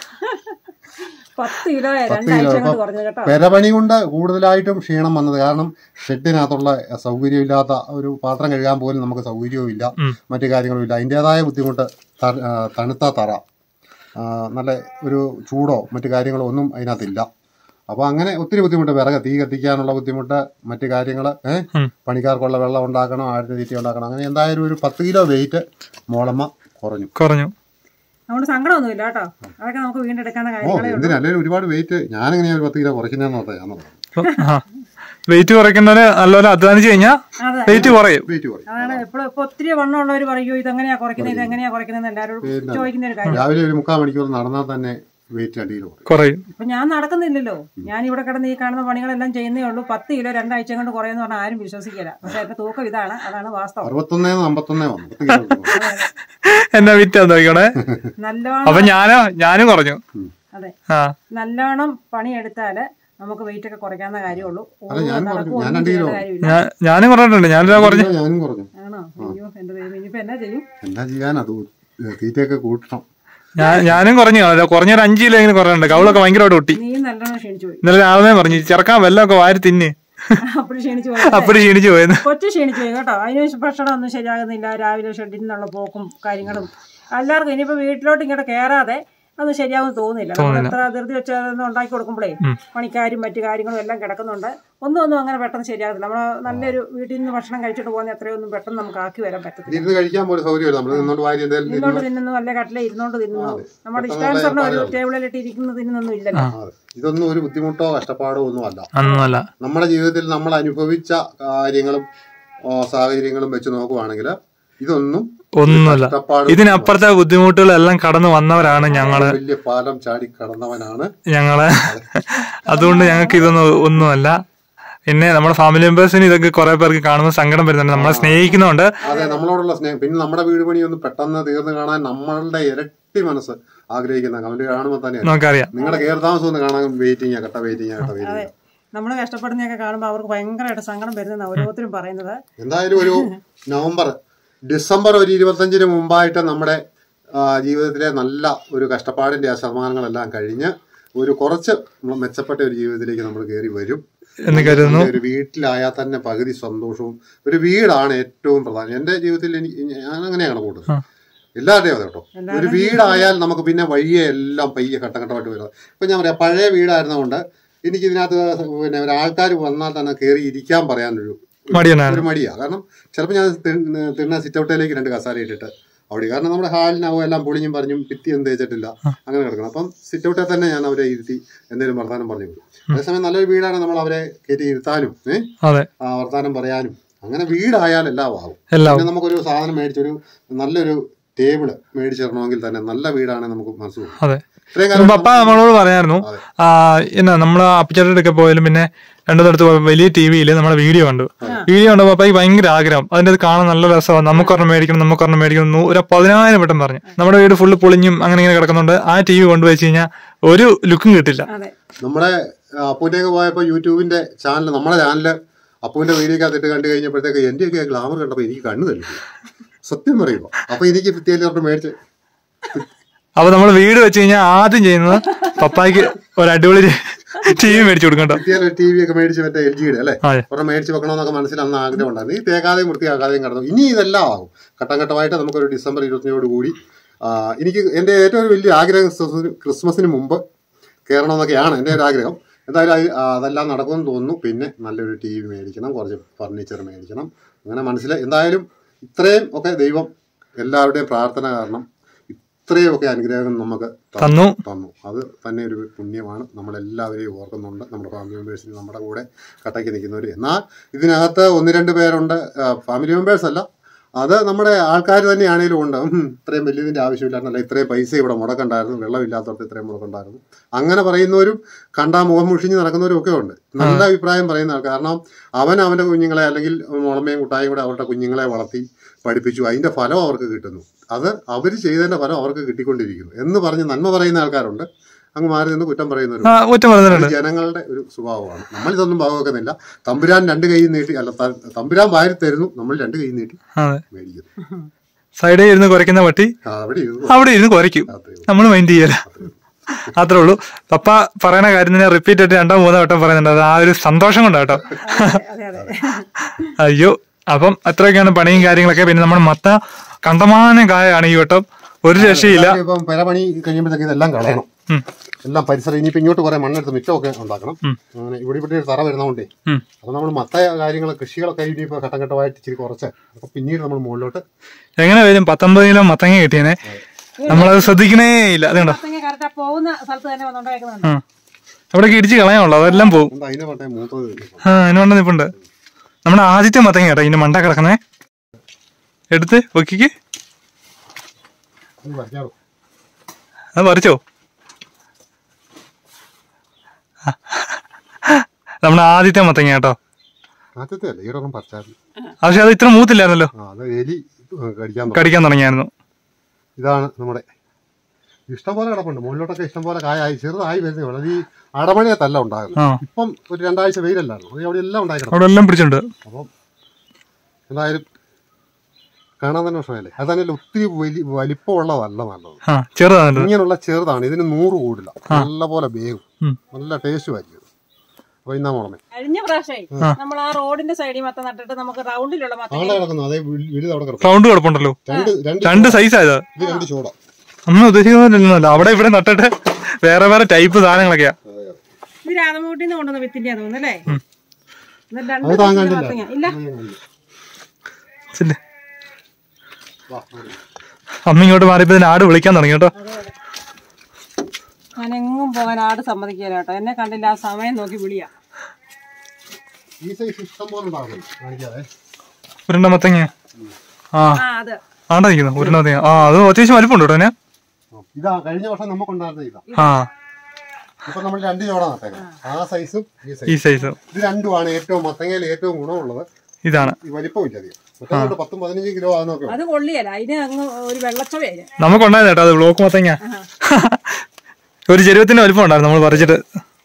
പത്ത് കിലോ പത്ത് കിലോ രണ്ടാഴ്ച ഇപ്പൊ കൊണ്ട് കുറഞ്ഞു കേട്ടോ പെരപണി കൊണ്ട് കൂടുതലായിട്ടും ക്ഷീണം വന്നത് കാരണം ഷെഡിനകത്തുള്ള സൗകര്യമില്ലാത്ത ഒരു പാത്രം കഴുകാൻ പോലും നമുക്ക് സൗകര്യവും ഇല്ല ഉം. മറ്റു കാര്യങ്ങളും ഇല്ല അതിൻ്റെതായ ബുദ്ധിമുട്ട് ത- ആ, തണുത്ത തറ ആ, നല്ല ഒരു ചൂടോ മറ്റു കാര്യങ്ങളോ ഒന്നും അതിനകത്തില്ല അപ്പോൾ അങ്ങനെ ഒത്തിരി ബുദ്ധിമുട്ട് വിറക് തീ കത്തിക്കാനുള്ള ബുദ്ധിമുട്ട് മറ്റു കാര്യങ്ങൾ ഏഹ് ഉം. പണിക്കാർക്കുള്ള വെള്ളം ഉണ്ടാക്കണം ആടിന് തീറ്റ ഉണ്ടാക്കണം അങ്ങനെ എന്തായാലും ഒരു പത്ത് കിലോ വെയിറ്റ് മോളമ്മ കുറഞ്ഞു കുറഞ്ഞു അതുകൊണ്ട് സങ്കടമൊന്നുമില്ല കേട്ടോ അതൊക്കെ നമുക്ക് വീണ്ടെടുക്കാവുന്ന ഓ കാര്യങ്ങളേ ഉള്ളൂ എന്തിനല്ലേ ഒരുപാട് വെയിറ്റ് ഞാനെങ്ങനെയാ ഒരു പത്ത് കിലോ കുറയ്ക്കുന്നതെന്ന് ഓർത്താ ഞാൻ ആ വെയിറ്റ് കുറയ്ക്കുന്നവര് നല്ലപോലെ അധ്വാനിച്ചു കഴിഞ്ഞാൽ അതെ വെയിറ്റ് കുറയും വെയിറ്റ് കുറയും അതാണ് എപ്പോഴും ഇപ്പൊ ഒത്തിരി വണ്ണമുള്ളവർ പറയൂ ഇതെങ്ങനെയാ കുറയ്ക്കുന്നത് ഇതെങ്ങനെയാ കുറയ്ക്കുന്നത് എല്ലാവരോടും പിന്നെ. ചോദിക്കുന്ന ഒരു കാര്യം രാവിലെ ഒരു മുക്കാൽ മണിക്കൂർ നടന്നാൽ തന്നെ വെയിറ്റ് അടിയിൽ കുറയും കുറയും ഇപ്പൊ ഞാൻ നടക്കുന്നില്ലല്ലോ ഞാൻ ഇവിടെ കിടന്ന് ഈ കാണുന്ന പണികളെല്ലാം ചെയ്യുന്നേ ഉള്ളൂ പത്ത് കിലോ രണ്ടാഴ്ച കൊണ്ട് കുറയെന്ന് പറഞ്ഞാൽ ആരും വിശ്വസിക്കില്ല പക്ഷെ എന്റെ തൂക്കം ഇതാണ് അതാണ് വാസ്തവം അറുപത്തൊന്നേന്ന് അമ്പത്തൊന്നേ വന്നു പത്ത് കിലോ കുറഞ്ഞു. എന്നാ വിറ്റാന്ന് നോക്കിക്കോണേ നല്ലോണം അപ്പൊ ഞാനോ ഞാനും കുറഞ്ഞു അതെ ആ നല്ലോണം പണിയെടുത്താല് നമുക്ക് വെയിറ്റ് ഒക്കെ കുറയ്ക്കാവുന്ന കാര്യമുള്ളൂ അല്ല, ഞാൻ ഓടുകയോ കുറഞ്ഞു. നടക്കുകയോ ഞാൻ ഒന്നും രണ്ട് ചെയ്യേണ്ട കിലോ. കാര്യമില്ല ഞാൻ ഞാനും പറഞ്ഞിട്ടുണ്ട് ഞാനിതാ കുറഞ്ഞു ഞാനും കുറഞ്ഞു ആണോ അയ്യോ എന്റെ ദൈവം ഇനിയിപ്പോ എന്നാ ചെയ്യും എന്താ ചെയ്യാൻ അത് തീറ്റയൊക്കെ കൂട്ടണം ഞാൻ ഞാനും കുറഞ്ഞു കാണും കുറഞ്ഞൊരു അഞ്ച് കിലോ എങ്കിലും കുറവുണ്ട് കവളൊക്കെ ഭയങ്കരമായിട്ട് ഒട്ടി നീ നല്ലോണം ക്ഷീണിച്ചു പോയി ഇന്നലെ രാവിലെ പറഞ്ഞു ചെറുക്കാൻ വെല്ലമൊക്കെ വാരി തിന്ന് അപ്പോഴും ക്ഷീണിച്ചു പോയി അപ്പടി ക്ഷീണിച്ചു പോയെന്ന് കൊച്ചു ക്ഷീണിച്ചു പോയി കേട്ടോ അതിന് ഭക്ഷണം ഒന്നും ശരിയാകുന്നില്ല രാവിലെ ഷെഡിൽ നിന്നുള്ള പോക്കും കാര്യങ്ങളും എല്ലാവർക്കും ഇനിയിപ്പോ വീട്ടിലോട്ട് ഇങ്ങോട്ട് കയറാതെ അത് ശരിയാവും തോന്നുന്നില്ല നമ്മൾ എത്ര ധൃതി വെച്ചൊന്നും ഉണ്ടാക്കി കൊടുക്കുമ്പോഴേ പണിക്കാരും മറ്റു കാര്യങ്ങളും എല്ലാം കിടക്കുന്നുണ്ട് ഒന്നും ഒന്നും അങ്ങനെ പെട്ടെന്ന് ശരിയാകത്തില്ല നമ്മൾ നല്ലൊരു വീട്ടിൽ നിന്ന് ഭക്ഷണം കഴിച്ചിട്ട് പോകുന്ന എത്രയൊന്നും പെട്ടെന്ന് നമുക്ക് ആക്കി വരാൻ പറ്റത്തില്ല ഇരുന്ന് കഴിക്കാൻ പോലും സൗകര്യമില്ല നമ്മൾ നിന്നോണ്ട് വാരി എന്തായാലും നിന്നോണ്ട് തിന്നുന്നു അല്ലെ കട്ടിലെ ഇരുന്നോണ്ട് തിന്നുന്നു നമ്മുടെ ഇഷ്ടാനുസരണം ഒരു ടേബിളിലിട്ട് ഇരിക്കുന്ന തിന്നൊന്നും ഇല്ലല്ലോ അതെ. ഇതൊന്നും ഒരു ബുദ്ധിമുട്ടോ കഷ്ടപ്പാടോ ഒന്നും അല്ല അന്നല്ല നമ്മുടെ ജീവിതത്തിൽ നമ്മൾ അനുഭവിച്ച കാര്യങ്ങളും ആ, സാഹചര്യങ്ങളും വെച്ച് നോക്കുവാണെങ്കിൽ ഇതൊന്നും ഒന്നുമല്ല കഷ്ടപ്പാട് ഇതിനപ്പുറത്തെ ബുദ്ധിമുട്ടുകളെല്ലാം കടന്നു വന്നവരാണ് ഞങ്ങള് വലിയ പാലം ചാടി കടന്നവനാണ് ഞങ്ങള് അതുകൊണ്ട് ഞങ്ങൾക്ക് ഇതൊന്നും ഒന്നുമല്ല പിന്നെ നമ്മുടെ ഫാമിലി മെമ്പേഴ്സിന് ഇതൊക്കെ കുറെ പേർക്ക് കാണുമ്പോൾ സങ്കടം വരുന്നുണ്ട് നമ്മളെ സ്നേഹിക്കുന്നുണ്ട് അതെ നമ്മളോടുള്ള സ്നേഹം പിന്നെ നമ്മുടെ വീട് പണി ഒന്ന് പെട്ടെന്ന് തീർന്ന് കാണാൻ നമ്മളുടെ ഇരട്ടി മനസ്സ് ആഗ്രഹിക്കുന്ന കമന്റ് കാണുമ്പോൾ തന്നെ നമുക്കറിയാം നിങ്ങളുടെ കയർ താമസം ഒന്ന് കാണാൻ വെയിറ്റിംഗ് കട്ട വെയിറ്റിംഗ് കട്ട വെയിറ്റിംഗ് നമ്മൾ കഷ്ടപ്പെടുന്നതൊക്കെ കാണുമ്പോൾ അവർക്ക് ഭയങ്കരമായിട്ട് സങ്കടം വരുന്ന ഓരോരുത്തരും പറയുന്നത് എന്തായാലും ഒരു നവംബർ ഡിസംബർ ഒരു ഇരുപത്തഞ്ചിന് മുമ്പായിട്ട് നമ്മുടെ ആ, ജീവിതത്തിലെ നല്ല ഒരു കഷ്ടപ്പാടിന്റെ ആ ശതമാനങ്ങളെല്ലാം കഴിഞ്ഞ് ഒരു കുറച്ച് നമ്മള് മെച്ചപ്പെട്ട ഒരു ജീവിതത്തിലേക്ക് നമ്മൾ കയറി വരും എന്ന് കരുതുന്നു ഒരു വീട്ടിലായാൽ തന്നെ പകുതി സന്തോഷവും ഒരു വീടാണ് ഏറ്റവും പ്രധാനം എന്റെ ജീവിതത്തിൽ എനിക്ക് ഞാൻ അങ്ങനെയാണ് കൂടുതൽ എല്ലാവരുടെയും അതെ കേട്ടോ ഒരു വീടായാൽ നമുക്ക് പിന്നെ വഴിയെ എല്ലാം പയ്യെ ഘട്ടം ഘട്ടമായിട്ട് വരുന്നത് ഇപ്പൊ ഞാൻ പറയാം പഴയ വീടായിരുന്നതുകൊണ്ട് എനിക്ക് ഇതിനകത്ത് പിന്നെ ഒരാൾക്കാർ വന്നാൽ തന്നെ കയറി ഇരിക്കാൻ പറയാനൊരു മടിയനാണ് ഒരു മടിയാ കാരണം ചിലപ്പോൾ ഞാൻ തിണ്ണ- തിണ്ണ സിറ്റ് ഔട്ടിലേക്ക് രണ്ട് കസാര ഇട്ടിട്ട് അവിടെ കാരണം നമ്മുടെ ഹാളിനാവും എല്ലാം പൊളിഞ്ഞും പറഞ്ഞും ഭിത്തി ഒന്നും തേച്ചിട്ടില്ല അങ്ങനെ കിടക്കണം അപ്പം സിറ്റ് ഔട്ടിൽ തന്നെ ഞാൻ അവരെ ഇരുത്തി എന്തെങ്കിലും വർത്താനം പറഞ്ഞു കൊടുക്കും അതേസമയം നല്ലൊരു വീടാണ് നമ്മൾ അവരെ കയറ്റി ഇരുത്താനും ഏഹ് അതെ വർത്താനം പറയാനും അങ്ങനെ വീടായാൽ എല്ലാം ആവും എല്ലാം പിന്നെ നമുക്കൊരു സാധനം മേടിച്ചൊരു നല്ലൊരു ടേബിള് മേടിച്ചിടണമെങ്കിൽ തന്നെ നല്ല വീടാണ് നമുക്ക് മനസ്സിലാവും അതെ ഇത്രയും കാലം പപ്പ നമ്മളോട് പറയായിരുന്നു അതെ. ആ എന്നാ നമ്മൾ അപ്പിച്ചേട്ടൊക്കെ പോയാലും പിന്നെ രണ്ടു സ്ഥലത്ത് പോയപ്പോ വലിയ ടി വിയിൽ നമ്മുടെ വീഡിയോ കണ്ടു വീഡിയോ കണ്ടപ്പോൾ പപ്പയ്ക്ക് ഭയങ്കര ആഗ്രഹം അതിന്റെ അത് കാണാൻ നല്ല രസമാണ് നമുക്കൊരെണ്ണം മേടിക്കണം നമുക്കൊരെണ്ണം മേടിക്കണം എന്ന് ഒരു പതിനായിരം വട്ടം പറഞ്ഞു നമ്മുടെ വീട് ഫുള്ള് പൊളിഞ്ഞും അങ്ങനെ ഇങ്ങനെ കിടക്കുന്നുണ്ട് ആ ടി വി കൊണ്ടുവച്ച് കഴിഞ്ഞാൽ ഒരു ലുക്കും കിട്ടില്ല അതെ നമ്മുടെ അപ്പൂൻ്റെയൊക്കെ പോയപ്പോൾ യൂട്യൂബിന്റെ ചാനൽ നമ്മുടെ ചാനല് അപ്പൂന്റെ വീഡിയോ അകത്തിട്ട് കണ്ടു കഴിഞ്ഞപ്പോഴത്തേക്ക് എന്റെയൊക്കെ ഗ്ലാമർ കണ്ടപ്പോൾ എനിക്ക് കണ്ണു തല്ലി സത്യം പറയുമ്പോൾ അപ്പൊ എനിക്ക് പ്രത്യേകിച്ച് മേടിച്ച് അപ്പൊ നമ്മൾ വീട് വെച്ച് കഴിഞ്ഞാൽ ആദ്യം ചെയ്യുന്നത് പപ്പായ്ക്ക് ഒരു അടിപൊളി ടി വി മേടിച്ചു കൊടുക്കണ്ടോ പ്രത്യേക ടി വി ഒക്കെ മേടിച്ച് മറ്റേ എൽ ജിയുടെ അല്ലേ അതെ ഒരെണ്ണം മേടിച്ച് വെക്കണമെന്നൊക്കെ മനസ്സിൽ അന്ന് ആഗ്രഹം ഉണ്ടായിരുന്നു ഈ തേക്കാതെയും വൃത്തിയാക്കാതെയും കടന്നു ഇനി ഇതെല്ലാം ആകും ഘട്ടം ഘട്ടമായിട്ട് നമുക്കൊരു ഡിസംബർ ഇരുപത്തിനോട് കൂടി ആ, എനിക്ക് എൻ്റെ ഏറ്റവും ഒരു വലിയ ആഗ്രഹം ക്രിസ്മസിന് ക്രിസ്മസിന് മുമ്പ് കയറണമെന്നൊക്കെയാണ് എൻ്റെ ഒരു ആഗ്രഹം എന്തായാലും അത് ആ, അതെല്ലാം നടക്കുമെന്ന് തോന്നുന്നു പിന്നെ നല്ലൊരു ടി വി മേടിക്കണം കുറച്ച് ഫർണിച്ചർ മേടിക്കണം അങ്ങനെ മനസ്സിൽ എന്തായാലും ഇത്രയും ഒക്കെ ദൈവം എല്ലാവരുടെയും പ്രാർത്ഥന കാരണം ഇത്രയും ഒക്കെ അനുഗ്രഹം നമുക്ക് തന്നു തന്നു അത് തന്നെ ഒരു പുണ്യമാണ് നമ്മളെല്ലാവരെയും ഓർക്കുന്നുണ്ട് നമ്മുടെ ഫാമിലി മെമ്പേഴ്സിന് നമ്മുടെ കൂടെ കട്ടയ്ക്ക് നിൽക്കുന്നവർ എന്നാൽ ഇതിനകത്ത് ഒന്ന് രണ്ട് പേരുണ്ട് ഫാമിലി മെമ്പേഴ്സ് അല്ല അത് നമ്മുടെ ആൾക്കാർ തന്നെയാണേലും ഉണ്ട് ഉം, ഇത്രയും വലിയതിന്റെ ആവശ്യമില്ലായിരുന്നല്ല ഇത്രയും പൈസ ഇവിടെ മുടക്കണ്ടായിരുന്നു വെള്ളമില്ലാത്തവർക്ക് ഇത്രയും മുടക്കണ്ടായിരുന്നു അങ്ങനെ പറയുന്നവരും കണ്ടാ മുഖം മുഷിഞ്ഞ് നടക്കുന്നവരും ഒക്കെ ഉണ്ട് നല്ല അഭിപ്രായം പറയുന്ന ആൾക്കാർ കാരണം അവൻ അവന്റെ കുഞ്ഞുങ്ങളെ അല്ലെങ്കിൽ മുളമയും കുട്ടായും കൂടെ അവരുടെ കുഞ്ഞുങ്ങളെ വളർത്തി പഠിപ്പിച്ചു അതിന്റെ ഫലം അവർക്ക് കിട്ടുന്നു അത് അവർ ചെയ്തതിന്റെ ഫലം അവർക്ക് കിട്ടിക്കൊണ്ടിരിക്കുന്നു എന്ന് പറഞ്ഞ് നന്മ പറയുന്ന ആൾക്കാരുണ്ട് അങ്ങ് മാറി നിന്ന് കുറ്റം പറയുന്നവരുണ്ട് ആ കുറ്റം പറഞ്ഞിട്ടുണ്ട് ഇത് ജനങ്ങളുടെ ഒരു സ്വഭാവമാണ് നമ്മൾ ഇതൊന്നും ഭാഗവെക്കുന്നില്ല തമ്പുരാൻ രണ്ട് കൈ നീട്ടി അല്ല ത- തമ്പുരാൻ വാരി തരുന്നു നമ്മൾ രണ്ട് കൈ നീട്ടി അതെ മേടിക്കുന്നു സൈഡിൽ ഇരുന്ന് കുറയ്ക്കുന്ന പട്ടി ആ, അവിടെ ഇരുന്നു അവിടെ ഇരുന്ന് കുറയ്ക്കും അത്രേ ഉള്ളൂ. നമ്മൾ മൈൻഡ് ചെയ്യല അത്രേ ഉള്ളൂ പപ്പ പറയണ കാര്യം തന്നെ റിപ്പീറ്റ് ആയിട്ട് രണ്ടോ മൂന്നോ വട്ടം പറയുന്നുണ്ട് അത് ആ ഒരു സന്തോഷം കൊണ്ടാ കേട്ടോ അതെ അതെ അയ്യോ അപ്പം അത്രയൊക്കെയാണ് പണിയും കാര്യങ്ങളൊക്കെ പിന്നെ നമ്മുടെ മത്ത കണ്ടമാനം കായാണ് ഈ വട്ടം ഒരു രക്ഷയില്ല ഇതാ ഇപ്പം പെര പണി കഴിയുമ്പോഴത്തേക്ക് ഇതെല്ലാം കളയണം ഉം. എല്ലാം പരിസരം ഇനിയിപ്പോ ഇങ്ങോട്ട് കുറെ മണ്ണെടുത്ത് മിറ്റമൊക്കെ ഉണ്ടാക്കണം ഉം. അങ്ങനെ ഇവിടെ ഇവിടെ ഒരു തറ വരുന്നതുകൊണ്ടേ ഉം. അപ്പൊ നമ്മൾ മത്ത കാര്യങ്ങൾ കൃഷികളൊക്കെ ഇനിയിപ്പോ ഘട്ടം ഘട്ടമായിട്ട് ഇച്ചിരി കുറച്ച് അപ്പൊ പിന്നീട് നമ്മൾ മുകളിലോട്ട് എങ്ങനെ വരും പത്തൊമ്പത് കിലോ മത്തങ്ങ കിട്ടിയേനെ നമ്മളത് ശ്രദ്ധിക്കണേ ഇല്ല അതുകൊണ്ടോ മത്തങ്ങ കറക്റ്റ് പോകുന്ന സ്ഥലത്ത് തന്നെ വന്നോണ്ടേക്കുന്നുണ്ട് അവിടെ ഇടിച്ച് കളയാനുള്ളൂ അതെല്ലാം പോകും എന്താ അതിനെ പട്ടേ മൂത്തത് ആ അതിനുകൊണ്ട് നിപ്പുണ്ട് നമ്മുടെ ആദ്യത്തെ മത്തങ്ങ കേട്ടോ ഇതിന്റെ മണ്ട കിടക്കണേ എടുത്ത് ഒക്കിക്ക് ഒന്ന് പറിക്കാമോ? അത് പറിച്ചോ നമ്മുടെ ആദ്യത്തെ മത്തങ്ങ കേട്ടോ ആദ്യത്തെ അല്ല ഈടൊന്നും പറിച്ചായിരുന്നു പക്ഷെ അത് ഇത്ര മൂത്തില്ലായിരുന്നല്ലോ ആ അത് എലി ഏഹ്, കടിക്കാൻ തുടങ്ങി. കടിക്കാൻ തുടങ്ങിയായിരുന്നു ഇതാണ് നമ്മുടെ ഇഷ്ടംപോലെ കിടപ്പുണ്ട് മുകളിലോട്ടൊക്കെ ഇഷ്ടംപോലെ കായായി ചെറുതായി വരുന്നേ ഉള്ളൂ അത് ഈ അടമഴയത്തല്ല ഉണ്ടാകുന്നത് ആ ഇപ്പം ഒരു രണ്ടാഴ്ച വെയിലല്ലായിരുന്നു അത് അവിടെ എല്ലാം ഉണ്ടായി കിടക്കും അവിടെ എല്ലാം പിടിച്ചിട്ടുണ്ട് അപ്പം എന്തായാലും കാണാൻ തന്നെ വിഷമല്ലേ അത് തന്നെ ഒത്തിരി വലി വലിപ്പമുള്ളതല്ല നല്ലത് ആ ചെറുതാണല്ലോ ഇങ്ങനെയുള്ള ചെറുതാണ് ഇതിന് നൂറ് കൂടില്ല നല്ല പോലെ വേഗം ഉം. നല്ല ടേസ്റ്റും ആയിരിക്കും അപ്പൊ ഇന്നാ മുളമേ കഴിഞ്ഞ പ്രാവശ്യം നമ്മൾ ആ റോഡിന്റെ സൈഡിൽ മത്ത നട്ടിട്ട് നമുക്ക് റൗണ്ടിലുള്ള മത്ത ആളെ കിടക്കുന്നു അതേ വി- വലുത് അവിടെ കിടക്കും റൗണ്ട് കിടപ്പുണ്ടല്ലോ രണ്ട് രണ്ട് രണ്ട് സൈസ് ആയതാ ഇത് രണ്ട് ചൂട ഒന്നും ഉദ്ദേശിക്കുന്നില്ലല്ലോ അവിടെ ഇവിടെ നട്ടിട്ട് വേറെ വേറെ ടൈപ്പ് സാധനങ്ങളൊക്കെയാ ഇത് രാധമൂട്ടിൽ നിന്ന് കൊണ്ടുവന്ന വിത്തിന്റെ തോന്നുന്നു അല്ലേ എന്നിട്ട് രണ്ട് അത് താൻ സൈസിലുള്ള കണ്ടില്ല മത്തങ്ങ. ഇല്ല ചെല്ല്. വാ, അവിടെ. അമ്മ ഇങ്ങോട്ട് മാറിയപ്പോ ഇതിന് ആട് വിളിക്കാൻ തുടങ്ങി കേട്ടോ ഞാൻ എങ്ങും പോകാൻ ആട് സമ്മതിക്കില്ല കേട്ടോ എന്നെ കണ്ടില്ല ആ സമയം നോക്കി വിളിയാ ഈ സൈസ് ഇഷ്ടം പോലെ ഉണ്ടാകുന്നു കാണിക്കാതെ ഉരുണ്ട മത്തങ്ങ ആ ആ അത് ആണ്ടാ നിൽക്കുന്നു ഉരുണ്ട മത്തങ്ങ ആ അത് അത്യാവശ്യം വലിപ്പമുണ്ട് കേട്ടോ അതിന് ആ, ഇതാ കഴിഞ്ഞ വർഷം നമുക്കുണ്ടായിരുന്ന ഇതാ ആ ഇപ്പൊ നമ്മൾ രണ്ട് ചോട നട്ടേക്കാം ആ സൈസും ഈ ഈ സൈസും സൈസ് ഇത് രണ്ടുമാണ് ഏറ്റവും മത്തങ്ങയിൽ ഏറ്റവും ഗുണമുള്ളത് ഇതാണ് ഈ വലിപ്പമില്ല അധികം മറ്റേ പത്തും പതിനഞ്ച് കിലോ ആകുന്നൊക്കെ അത് കൊള്ളിയല്ല അതിന് അങ്ങ് ഒരു വെള്ളച്ചവയാ നമുക്കുണ്ടായിരുന്നു കേട്ടോ അത് ബ്ലോക്ക് മത്തങ്ങ ഒരു ചെരുവത്തിന്റെ വലിപ്പം ഉണ്ടായിരുന്നു നമ്മൾ പറിച്ചിട്ട്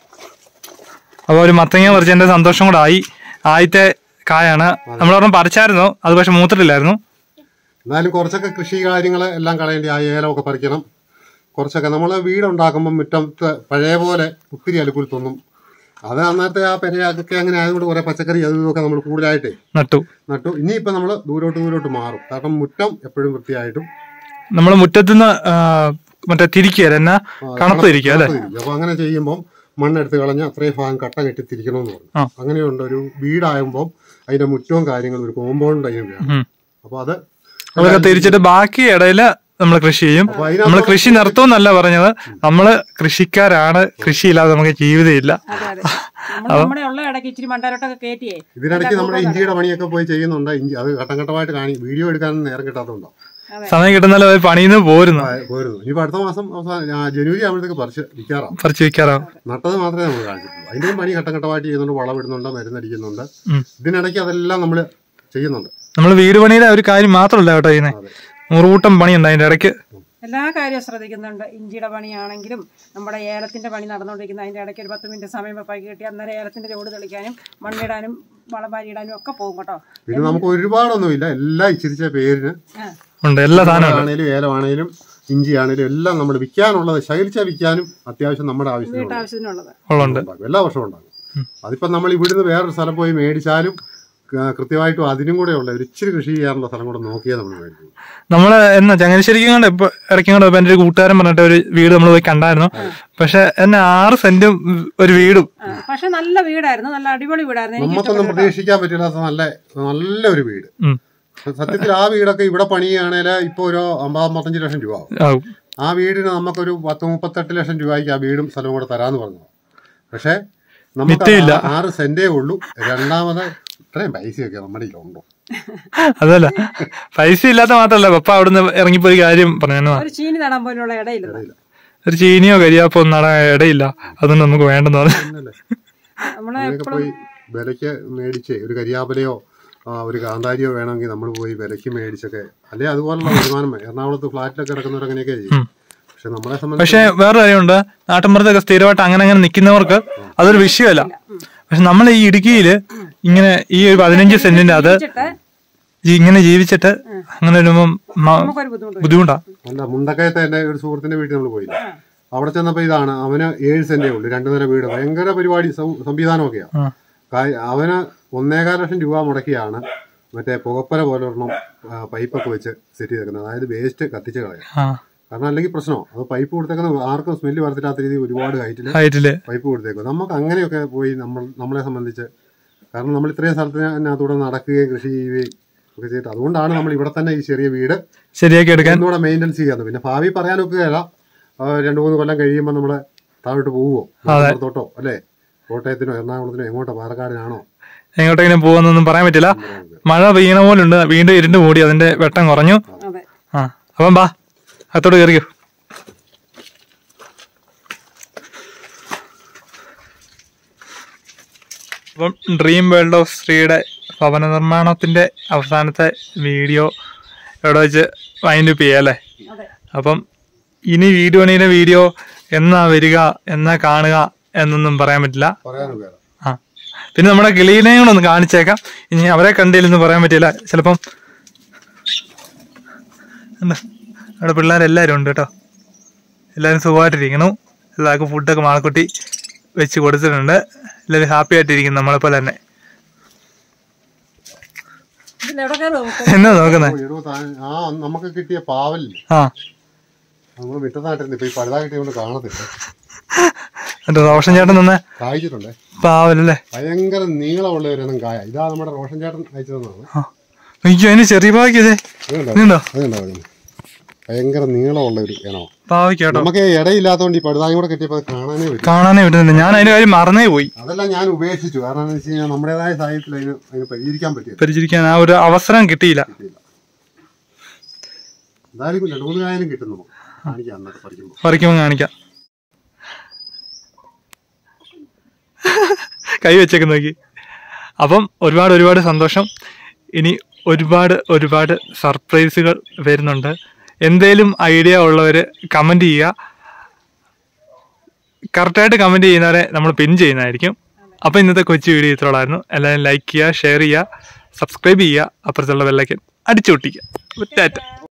അപ്പൊ ഒരു മത്തങ്ങ പറിച്ചതിന്റെ സന്തോഷം കൂടെ ആയി ആദ്യത്തെ കായാണ് നമ്മൾ പറഞ്ഞ പറിച്ചായിരുന്നു അത് പക്ഷെ മൂത്തിട്ടില്ലായിരുന്നു എന്നാലും കുറച്ചൊക്കെ കൃഷി കാര്യങ്ങൾ എല്ലാം കളയേണ്ടി ആ ഏലമൊക്കെ പറിക്കണം കുറച്ചൊക്കെ നമ്മൾ വീടുണ്ടാക്കുമ്പോൾ മുറ്റത്ത് പഴയ പോലെ ഒത്തിരി അലുക്കുലത്തൊന്നും അത് അന്നത്തെ ആ പെരയാക്കൊക്കെ അങ്ങനെ ആയതുകൊണ്ട് കുറെ പച്ചക്കറി അതും ഇതൊക്കെ നമ്മൾ കൂടുതലായിട്ടേ നട്ടു നട്ടു ഇനിയിപ്പോൾ നമ്മൾ ദൂരോട്ട് ദൂരോട്ട് മാറും കാരണം മുറ്റം എപ്പോഴും വൃത്തിയായിട്ടും നമ്മൾ മുറ്റത്തുനിന്ന് ആ, മറ്റേ തിരിക്കുക എന്നാ കണത്ത് തിരിക്കുക അല്ലെ അപ്പൊ അങ്ങനെ ചെയ്യുമ്പോൾ മണ്ണെടുത്ത് കളഞ്ഞ് അത്രയും ഭാഗം കട്ട കെട്ടി തിരിക്കണമെന്ന് പറഞ്ഞു ആ. അങ്ങനെയുണ്ട് ഒരു വീടാകുമ്പോൾ അതിന്റെ മുറ്റവും കാര്യങ്ങളും ഒരു കോമ്പൗണ്ട് അതിന് വേണം ഉം. അപ്പൊ അത് അതൊക്കെ തിരിച്ചിട്ട് ബാക്കി ഇടയില് നമ്മൾ കൃഷി ചെയ്യും അപ്പൊ അതിനകത്ത് നമ്മൾ കൃഷി നിർത്തുമെന്നല്ല പറഞ്ഞത് നമ്മള് കൃഷിക്കാരാണ് കൃഷിയില്ലാതെ നമുക്ക് ജീവിതമില്ല അതെ അതെ നമ്മൾ നമ്മുടെ ഉള്ള ഇടയ്ക്ക് ഇച്ചിരി മണ്ടാരോട്ടൊക്കെ കയറ്റിയേ ഇതിനിടയ്ക്ക് നമ്മുടെ ഇഞ്ചിയുടെ പണിയൊക്കെ പോയി ചെയ്യുന്നുണ്ട് ഇഞ്ചി അത് ഘട്ടം ഘട്ടമായിട്ട് കാണി വീഡിയോ എടുക്കാൻ നേരം കിട്ടാത്തതുണ്ടോ സമയം കിട്ടുന്നാലും അത് പണിന്ന് പോരുന്നു പോരുന്നു ഇനിയിപ്പോ അടുത്ത മാസം അവസാനം ആ, ജനുവരി ആകുമ്പോഴത്തേക്ക് പറിച്ച് വിൽക്കാറാവും പറിച്ചു വെക്കാറാവും നട്ടത് മാത്രമേ നമ്മൾ കാണിച്ചിട്ടുള്ളൂ അതിന്റെയും പണി ഘട്ടം ഘട്ടമായിട്ട് ചെയ്യുന്നുണ്ട് വളമിടുന്നുണ്ട് മരുന്നടിക്കുന്നുണ്ട് ഉം. ഇതിനിടയ്ക്ക് അതെല്ലാം നമ്മൾ ചെയ്യുന്നുണ്ട് നമ്മൾ വീട് പണിയുടെ ഒരു കാര്യം മാത്രമല്ല കേട്ടോ ചെയ്യുന്നത് അതെ. നൂറുകൂട്ടം പണിയുണ്ട് അതിന്റെ ഇടയ്ക്ക് എല്ലാ കാര്യവും ശ്രദ്ധിക്കുന്നുണ്ട് ഇഞ്ചിയുടെ പണിയാണെങ്കിലും നമ്മുടെ ഏലത്തിന്റെ പണി നടന്നുകൊണ്ടിരിക്കുന്ന അതിന്റെ ഇടയ്ക്ക് ഒരു പത്ത് മിനിറ്റ് സമയം പൈക്ക് കിട്ടി അന്നേരം ഏലത്തിന്റെ ചോട് തെളിക്കാനും മണ്ണിടാനും വളം വാരിയിടാനും ഒക്കെ പോകും കേട്ടോ പിന്നെ നമുക്ക് ഒരുപാടൊന്നുമില്ല എല്ലാം ഇച്ചിരിച്ച പേരിന് ആ. ഉണ്ട് എല്ലാ സാധനവും ഉണ്ട് ആണേലും ഏലമാണേലും ഇഞ്ചി ആണേലും എല്ലാം നമ്മൾ വിൽക്കാനുള്ളത് ശേഖരിച്ചാൽ വിൽക്കാനും അത്യാവശ്യം നമ്മുടെ ആവശ്യത്തിനുള്ളത് വീട്ടാവശ്യത്തിനുള്ളത് ഉള്ളുണ്ട് ഉണ്ടാകും. എല്ലാ വർഷവും ഉണ്ടാകും അതിപ്പോ നമ്മൾ ഇവിടുന്ന് വേറൊരു സ്ഥലം പോയി മേടിച്ചാലും ആ, കൃത്യമായിട്ടും അതിനും കൂടെ ഉള്ള ഒരു ഇച്ചിരി കൃഷി ചെയ്യാനുള്ള സ്ഥലം കൂടെ നോക്കിയാൽ നമ്മൾ മേടിക്കും നമ്മള് എന്നാ ചങ്ങനാശ്ശേരിക്കും കൊണ്ട് ഇപ്പൊ ഇടയ്ക്കും കൊണ്ട് എന്റെ ഒരു കൂട്ടുകാരൻ പറഞ്ഞിട്ട് ഒരു വീട് നമ്മൾ പോയി കണ്ടായിരുന്നു പക്ഷെ എന്നെ ആറ് സെന്റും ഒരു വീടും ആ, പക്ഷെ നല്ല വീടായിരുന്നു നല്ല അടിപൊളി വീടായിരുന്നു എനിക്ക് നമുക്കൊന്നും ഇഷ്ടപ്പെട്ടു പ്രതീക്ഷിക്കാൻ പറ്റില്ലാത്ത നല്ല നല്ലൊരു വീട് ഉം, സത്യത്തിൽ ആ വീടൊക്കെ ഇവിടെ പണിയുകയാണെങ്കിൽ ഇപ്പൊ ഒരു അമ്പത് അമ്പത്തഞ്ച് ലക്ഷം രൂപ ആവും ആവും ആ വീടിന് നമുക്കൊരു പത്ത് മുപ്പത്തെട്ട് ലക്ഷം രൂപയ്ക്ക് ആ വീടും സ്ഥലവും കൂടെ തരാന്ന് പറഞ്ഞു പക്ഷെ നമുക്ക് മിച്ചമില്ല. ആ- ആറ് സെന്റേ ഉള്ളൂ രണ്ടാമത് ഇത്രയും പൈസയൊക്കെ നമ്മുടെ കയ്യിലുണ്ടോ അതല്ല പൈസ ഇല്ലാത്ത മാത്രല്ല പപ്പ അവിടുന്ന് ഇറങ്ങിപ്പോയി കാര്യം പറഞ്ഞു ഒരു ചീനി നടാൻ പോലുള്ള ഇടയില്ല ഒരു ചീനിയോ കരിയാപ്പോ ഒന്നും നടാൻ ഇടയില്ല അതുകൊണ്ട് നമുക്ക് വേണ്ടെന്ന് പറഞ്ഞു എന്നല്ലേ നമ്മളെ അങ്ങനെയൊക്കെ പോയി വിലയ്ക്ക് മേടിച്ച് ഒരു കരിയാപ്പലയോ ആ, ഒരു കാന്താരിയോ വേണമെങ്കിൽ നമ്മൾ പോയി വിലയ്ക്ക് മേടിച്ചൊക്കെ അല്ലെ അതുപോലുള്ള വരുമാനം എറണാകുളത്ത് ഫ്ലാറ്റിലൊക്കെ കിടക്കുന്നവർ അങ്ങനെയൊക്കെ ചെയ്യും പക്ഷെ നമ്മളെ സംബന്ധിച്ച് പക്ഷെ വേറെ കാര്യമുണ്ട് നാട്ടിൻപുറത്തൊക്കെ സ്ഥിരമായിട്ട് അങ്ങനെ അങ്ങനെ നിൽക്കുന്നവർക്ക് അതൊരു വിഷയമല്ല പക്ഷെ നമ്മൾ ഈ ഇടുക്കിയില് ഇങ്ങനെ ഈ ഒരു പതിനഞ്ച് സെന്റിന്റെ അത് വെച്ചിട്ട് ഈ ഇങ്ങനെ ജീവിച്ചിട്ട് അങ്ങനെ വരുമ്പം മ- നമുക്കൊരു ബുദ്ധിമുട്ട് ബുദ്ധിമുട്ടാ അല്ല മുണ്ടക്കയത്തെ എൻ്റെ ഒരു സുഹൃത്തിന്റെ വീട്ടിൽ നമ്മൾ പോയില്ല അവിടെ ചെന്നപ്പോൾ ഇതാണ് അവന് ഏഴ് സെന്റേ ഉള്ളൂ രണ്ടു നില വീട് ഭയങ്കര പരിപാടി സൗ- സംവിധാനമൊക്കെയാണ് ആ. കായ്- അവന് ഒന്നേകാൽ ലക്ഷം രൂപ മുടക്കിയാണ് മറ്റേ പുകപ്പര പോലെ ഒരെണ്ണം ആ, പൈപ്പൊക്കെ വെച്ച് സെറ്റ് ചെയ്തേക്കുന്നത് അതായത് വേസ്റ്റ് കത്തിച്ച് കളയാം ആ കാരണം അല്ലെങ്കിൽ പ്രശ്നമോ അത് പൈപ്പ് കൊടുത്തേക്കുന്ന ആർക്കും സ്മെല്ല് വരത്തില്ലാത്ത രീതിയിൽ ഒരുപാട് ഹൈറ്റിൽ ഹൈറ്റില് പൈപ്പ് കൊടുത്തേക്കും നമുക്ക് അങ്ങനെയൊക്കെ പോയി നമ്മൾ നമ്മളെ സംബന്ധിച്ച് കാരണം നമ്മൾ ഇത്രയും സ്ഥലത്തിനകത്തൂടെ നടക്കുകയും കൃഷി ചെയ്യുകയും ഒക്കെ ചെയ്തിട്ട് അതുകൊണ്ടാണ് നമ്മൾ ഇവിടെ തന്നെ ഈ ചെറിയ വീട് ശരിയാക്കി എടുക്കാൻ ഒന്നുകൂടെ മെയിൻ്റെനൻസ് ചെയ്യാന്ന് പിന്നെ ഭാവി പറയാനൊക്കുകയല്ല ആ, രണ്ട് മൂന്ന് കൊല്ലം കഴിയുമ്പോൾ നമ്മൾ താഴോട്ട് പോവുമോ പുറത്തോട്ടോ അല്ലേ കോട്ടയത്തിനോ എറണാകുളത്തിനോ എങ്ങോട്ടോ പാലക്കാടിനാണോ എങ്ങോട്ടെങ്കിലും പോകുന്നൊന്നും പറയാൻ പറ്റില്ല മഴ പെയ്യണ പോലുണ്ട് വീണ്ടും ഇരുണ്ട് മൂടി അതിന്റെ വെട്ടം കുറഞ്ഞു അതെ ആ അപ്പം ബാ അകത്തോട്ട് കയറിയോ അപ്പം ഡ്രീം വേൾഡ് ഓഫ് ശ്രീയുടെ ഭവന നിർമ്മാണത്തിന്റെ അവസാനത്തെ വീഡിയോ ഇവിടെ വെച്ച് വൈൻഡ് അപ്പ് ചെയ്യാം അല്ലേ അതെ അപ്പം ഇനി വീഡിയോണിയുടെ വീഡിയോ എന്നാ വരിക എന്നാ കാണുക എന്നൊന്നും പറയാൻ പറ്റില്ല പറയാനും വേറെ ആ പിന്നെ നമ്മുടെ കിളീനെയും കൂടെ ഒന്ന് കാണിച്ചേക്കാം ഇനി അവരെ കണ്ടില്ലെന്ന് പറയാൻ പറ്റില്ല ചിലപ്പം എന്താ അവിടെ പിള്ളേരെല്ലാവരും ഉണ്ട് കേട്ടോ എല്ലാവരും സുഖമായിട്ടിരിക്കണു എല്ലാവർക്കും ഫുഡൊക്കെ മാളക്കുട്ടി വെച്ച് കൊടുത്തിട്ടുണ്ട് എല്ലാവരും ഹാപ്പി ആയിട്ടിരിക്കുന്നു നമ്മളെപ്പോലെ തന്നെ ഇതിലെവിടെ കയറും എന്നാ നോക്കുന്നേ ഓ, എടോ താൻ ആ നമുക്ക് കിട്ടിയ പാവലില്ലേ ആ നമ്മൾ വിട്ടനാട്ടിരുന്നു ഇപ്പൊ ഈ പഴുതാ കിട്ടിയോണ്ട് കാണത്തില്ല എന്നിട്ട് റോഷൻ ചേട്ടൻ തന്നെ കായ്ച്ചിട്ടുണ്ടേ പാവലല്ലേ ഭയങ്കര നീളമുള്ള ഒരെണ്ണം കായ ഇതാ നമ്മുടെ റോഷൻ ചേട്ടൻ അയച്ചതെന്നാണ് ആ അയ്യോ അതിന് ചെറിയ പാവയ്ക്കതേ അതുകൊണ്ടോ നീണ്ടോ അതുകൊണ്ടോ ഭയങ്കര നീളമുള്ള ഒരു ഇനോ പാവയ്ക്ക് കേട്ടോ നമുക്ക് ഇടയില്ലാത്തതുകൊണ്ട് ഈ പഴുതായും കൂടെ കിട്ടിയപ്പോൾ അത് കാണാനേ പറ്റും കാണാനേ പറ്റുന്നില്ല ഞാൻ അതിന്റെ കാര്യം മറന്നേ പോയി അതെല്ലാം ഞാൻ ഉപേക്ഷിച്ചു കാരണം എന്ന് വെച്ച് കഴിഞ്ഞാൽ നമ്മുടേതായ സാഹചര്യത്തിൽ അതിന് അതിന് പരിഹരിക്കാൻ പറ്റില്ല പരിചരിക്കാൻ ആ ഒരു അവസരം കിട്ടിയില്ല എന്തായാലും രണ്ടു മൂന്ന് കായാലും കിട്ടും നമുക്ക് കാണിക്കാം അന്നൊക്കെ പഠിക്കുമ്പോൾ പറിക്കുമ്പോൾ കാണിക്കാം കൈ വെച്ചേക്ക് നോക്കി അപ്പം ഒരുപാട് ഒരുപാട് സന്തോഷം ഇനി ഒരുപാട് ഒരുപാട് സർപ്രൈസുകൾ വരുന്നുണ്ട് എന്തേലും ഐഡിയ ഉള്ളവർ കമൻറ്റ് ചെയ്യുക കറക്റ്റായിട്ട് കമൻറ്റ് ചെയ്യുന്നവരെ നമ്മൾ പിൻ ചെയ്യുന്നതായിരിക്കും അപ്പോൾ ഇന്നത്തെ കൊച്ചു വീഡിയോ ഇത്രയുള്ളായിരുന്നു എല്ലാവരും ലൈക്ക് ചെയ്യുക ഷെയർ ചെയ്യുക സബ്സ്ക്രൈബ് ചെയ്യുക അപ്പുറത്തുള്ള ബെല്ലൈക്കൻ അടിച്ചു പൊട്ടിക്കുക ടാറ്റ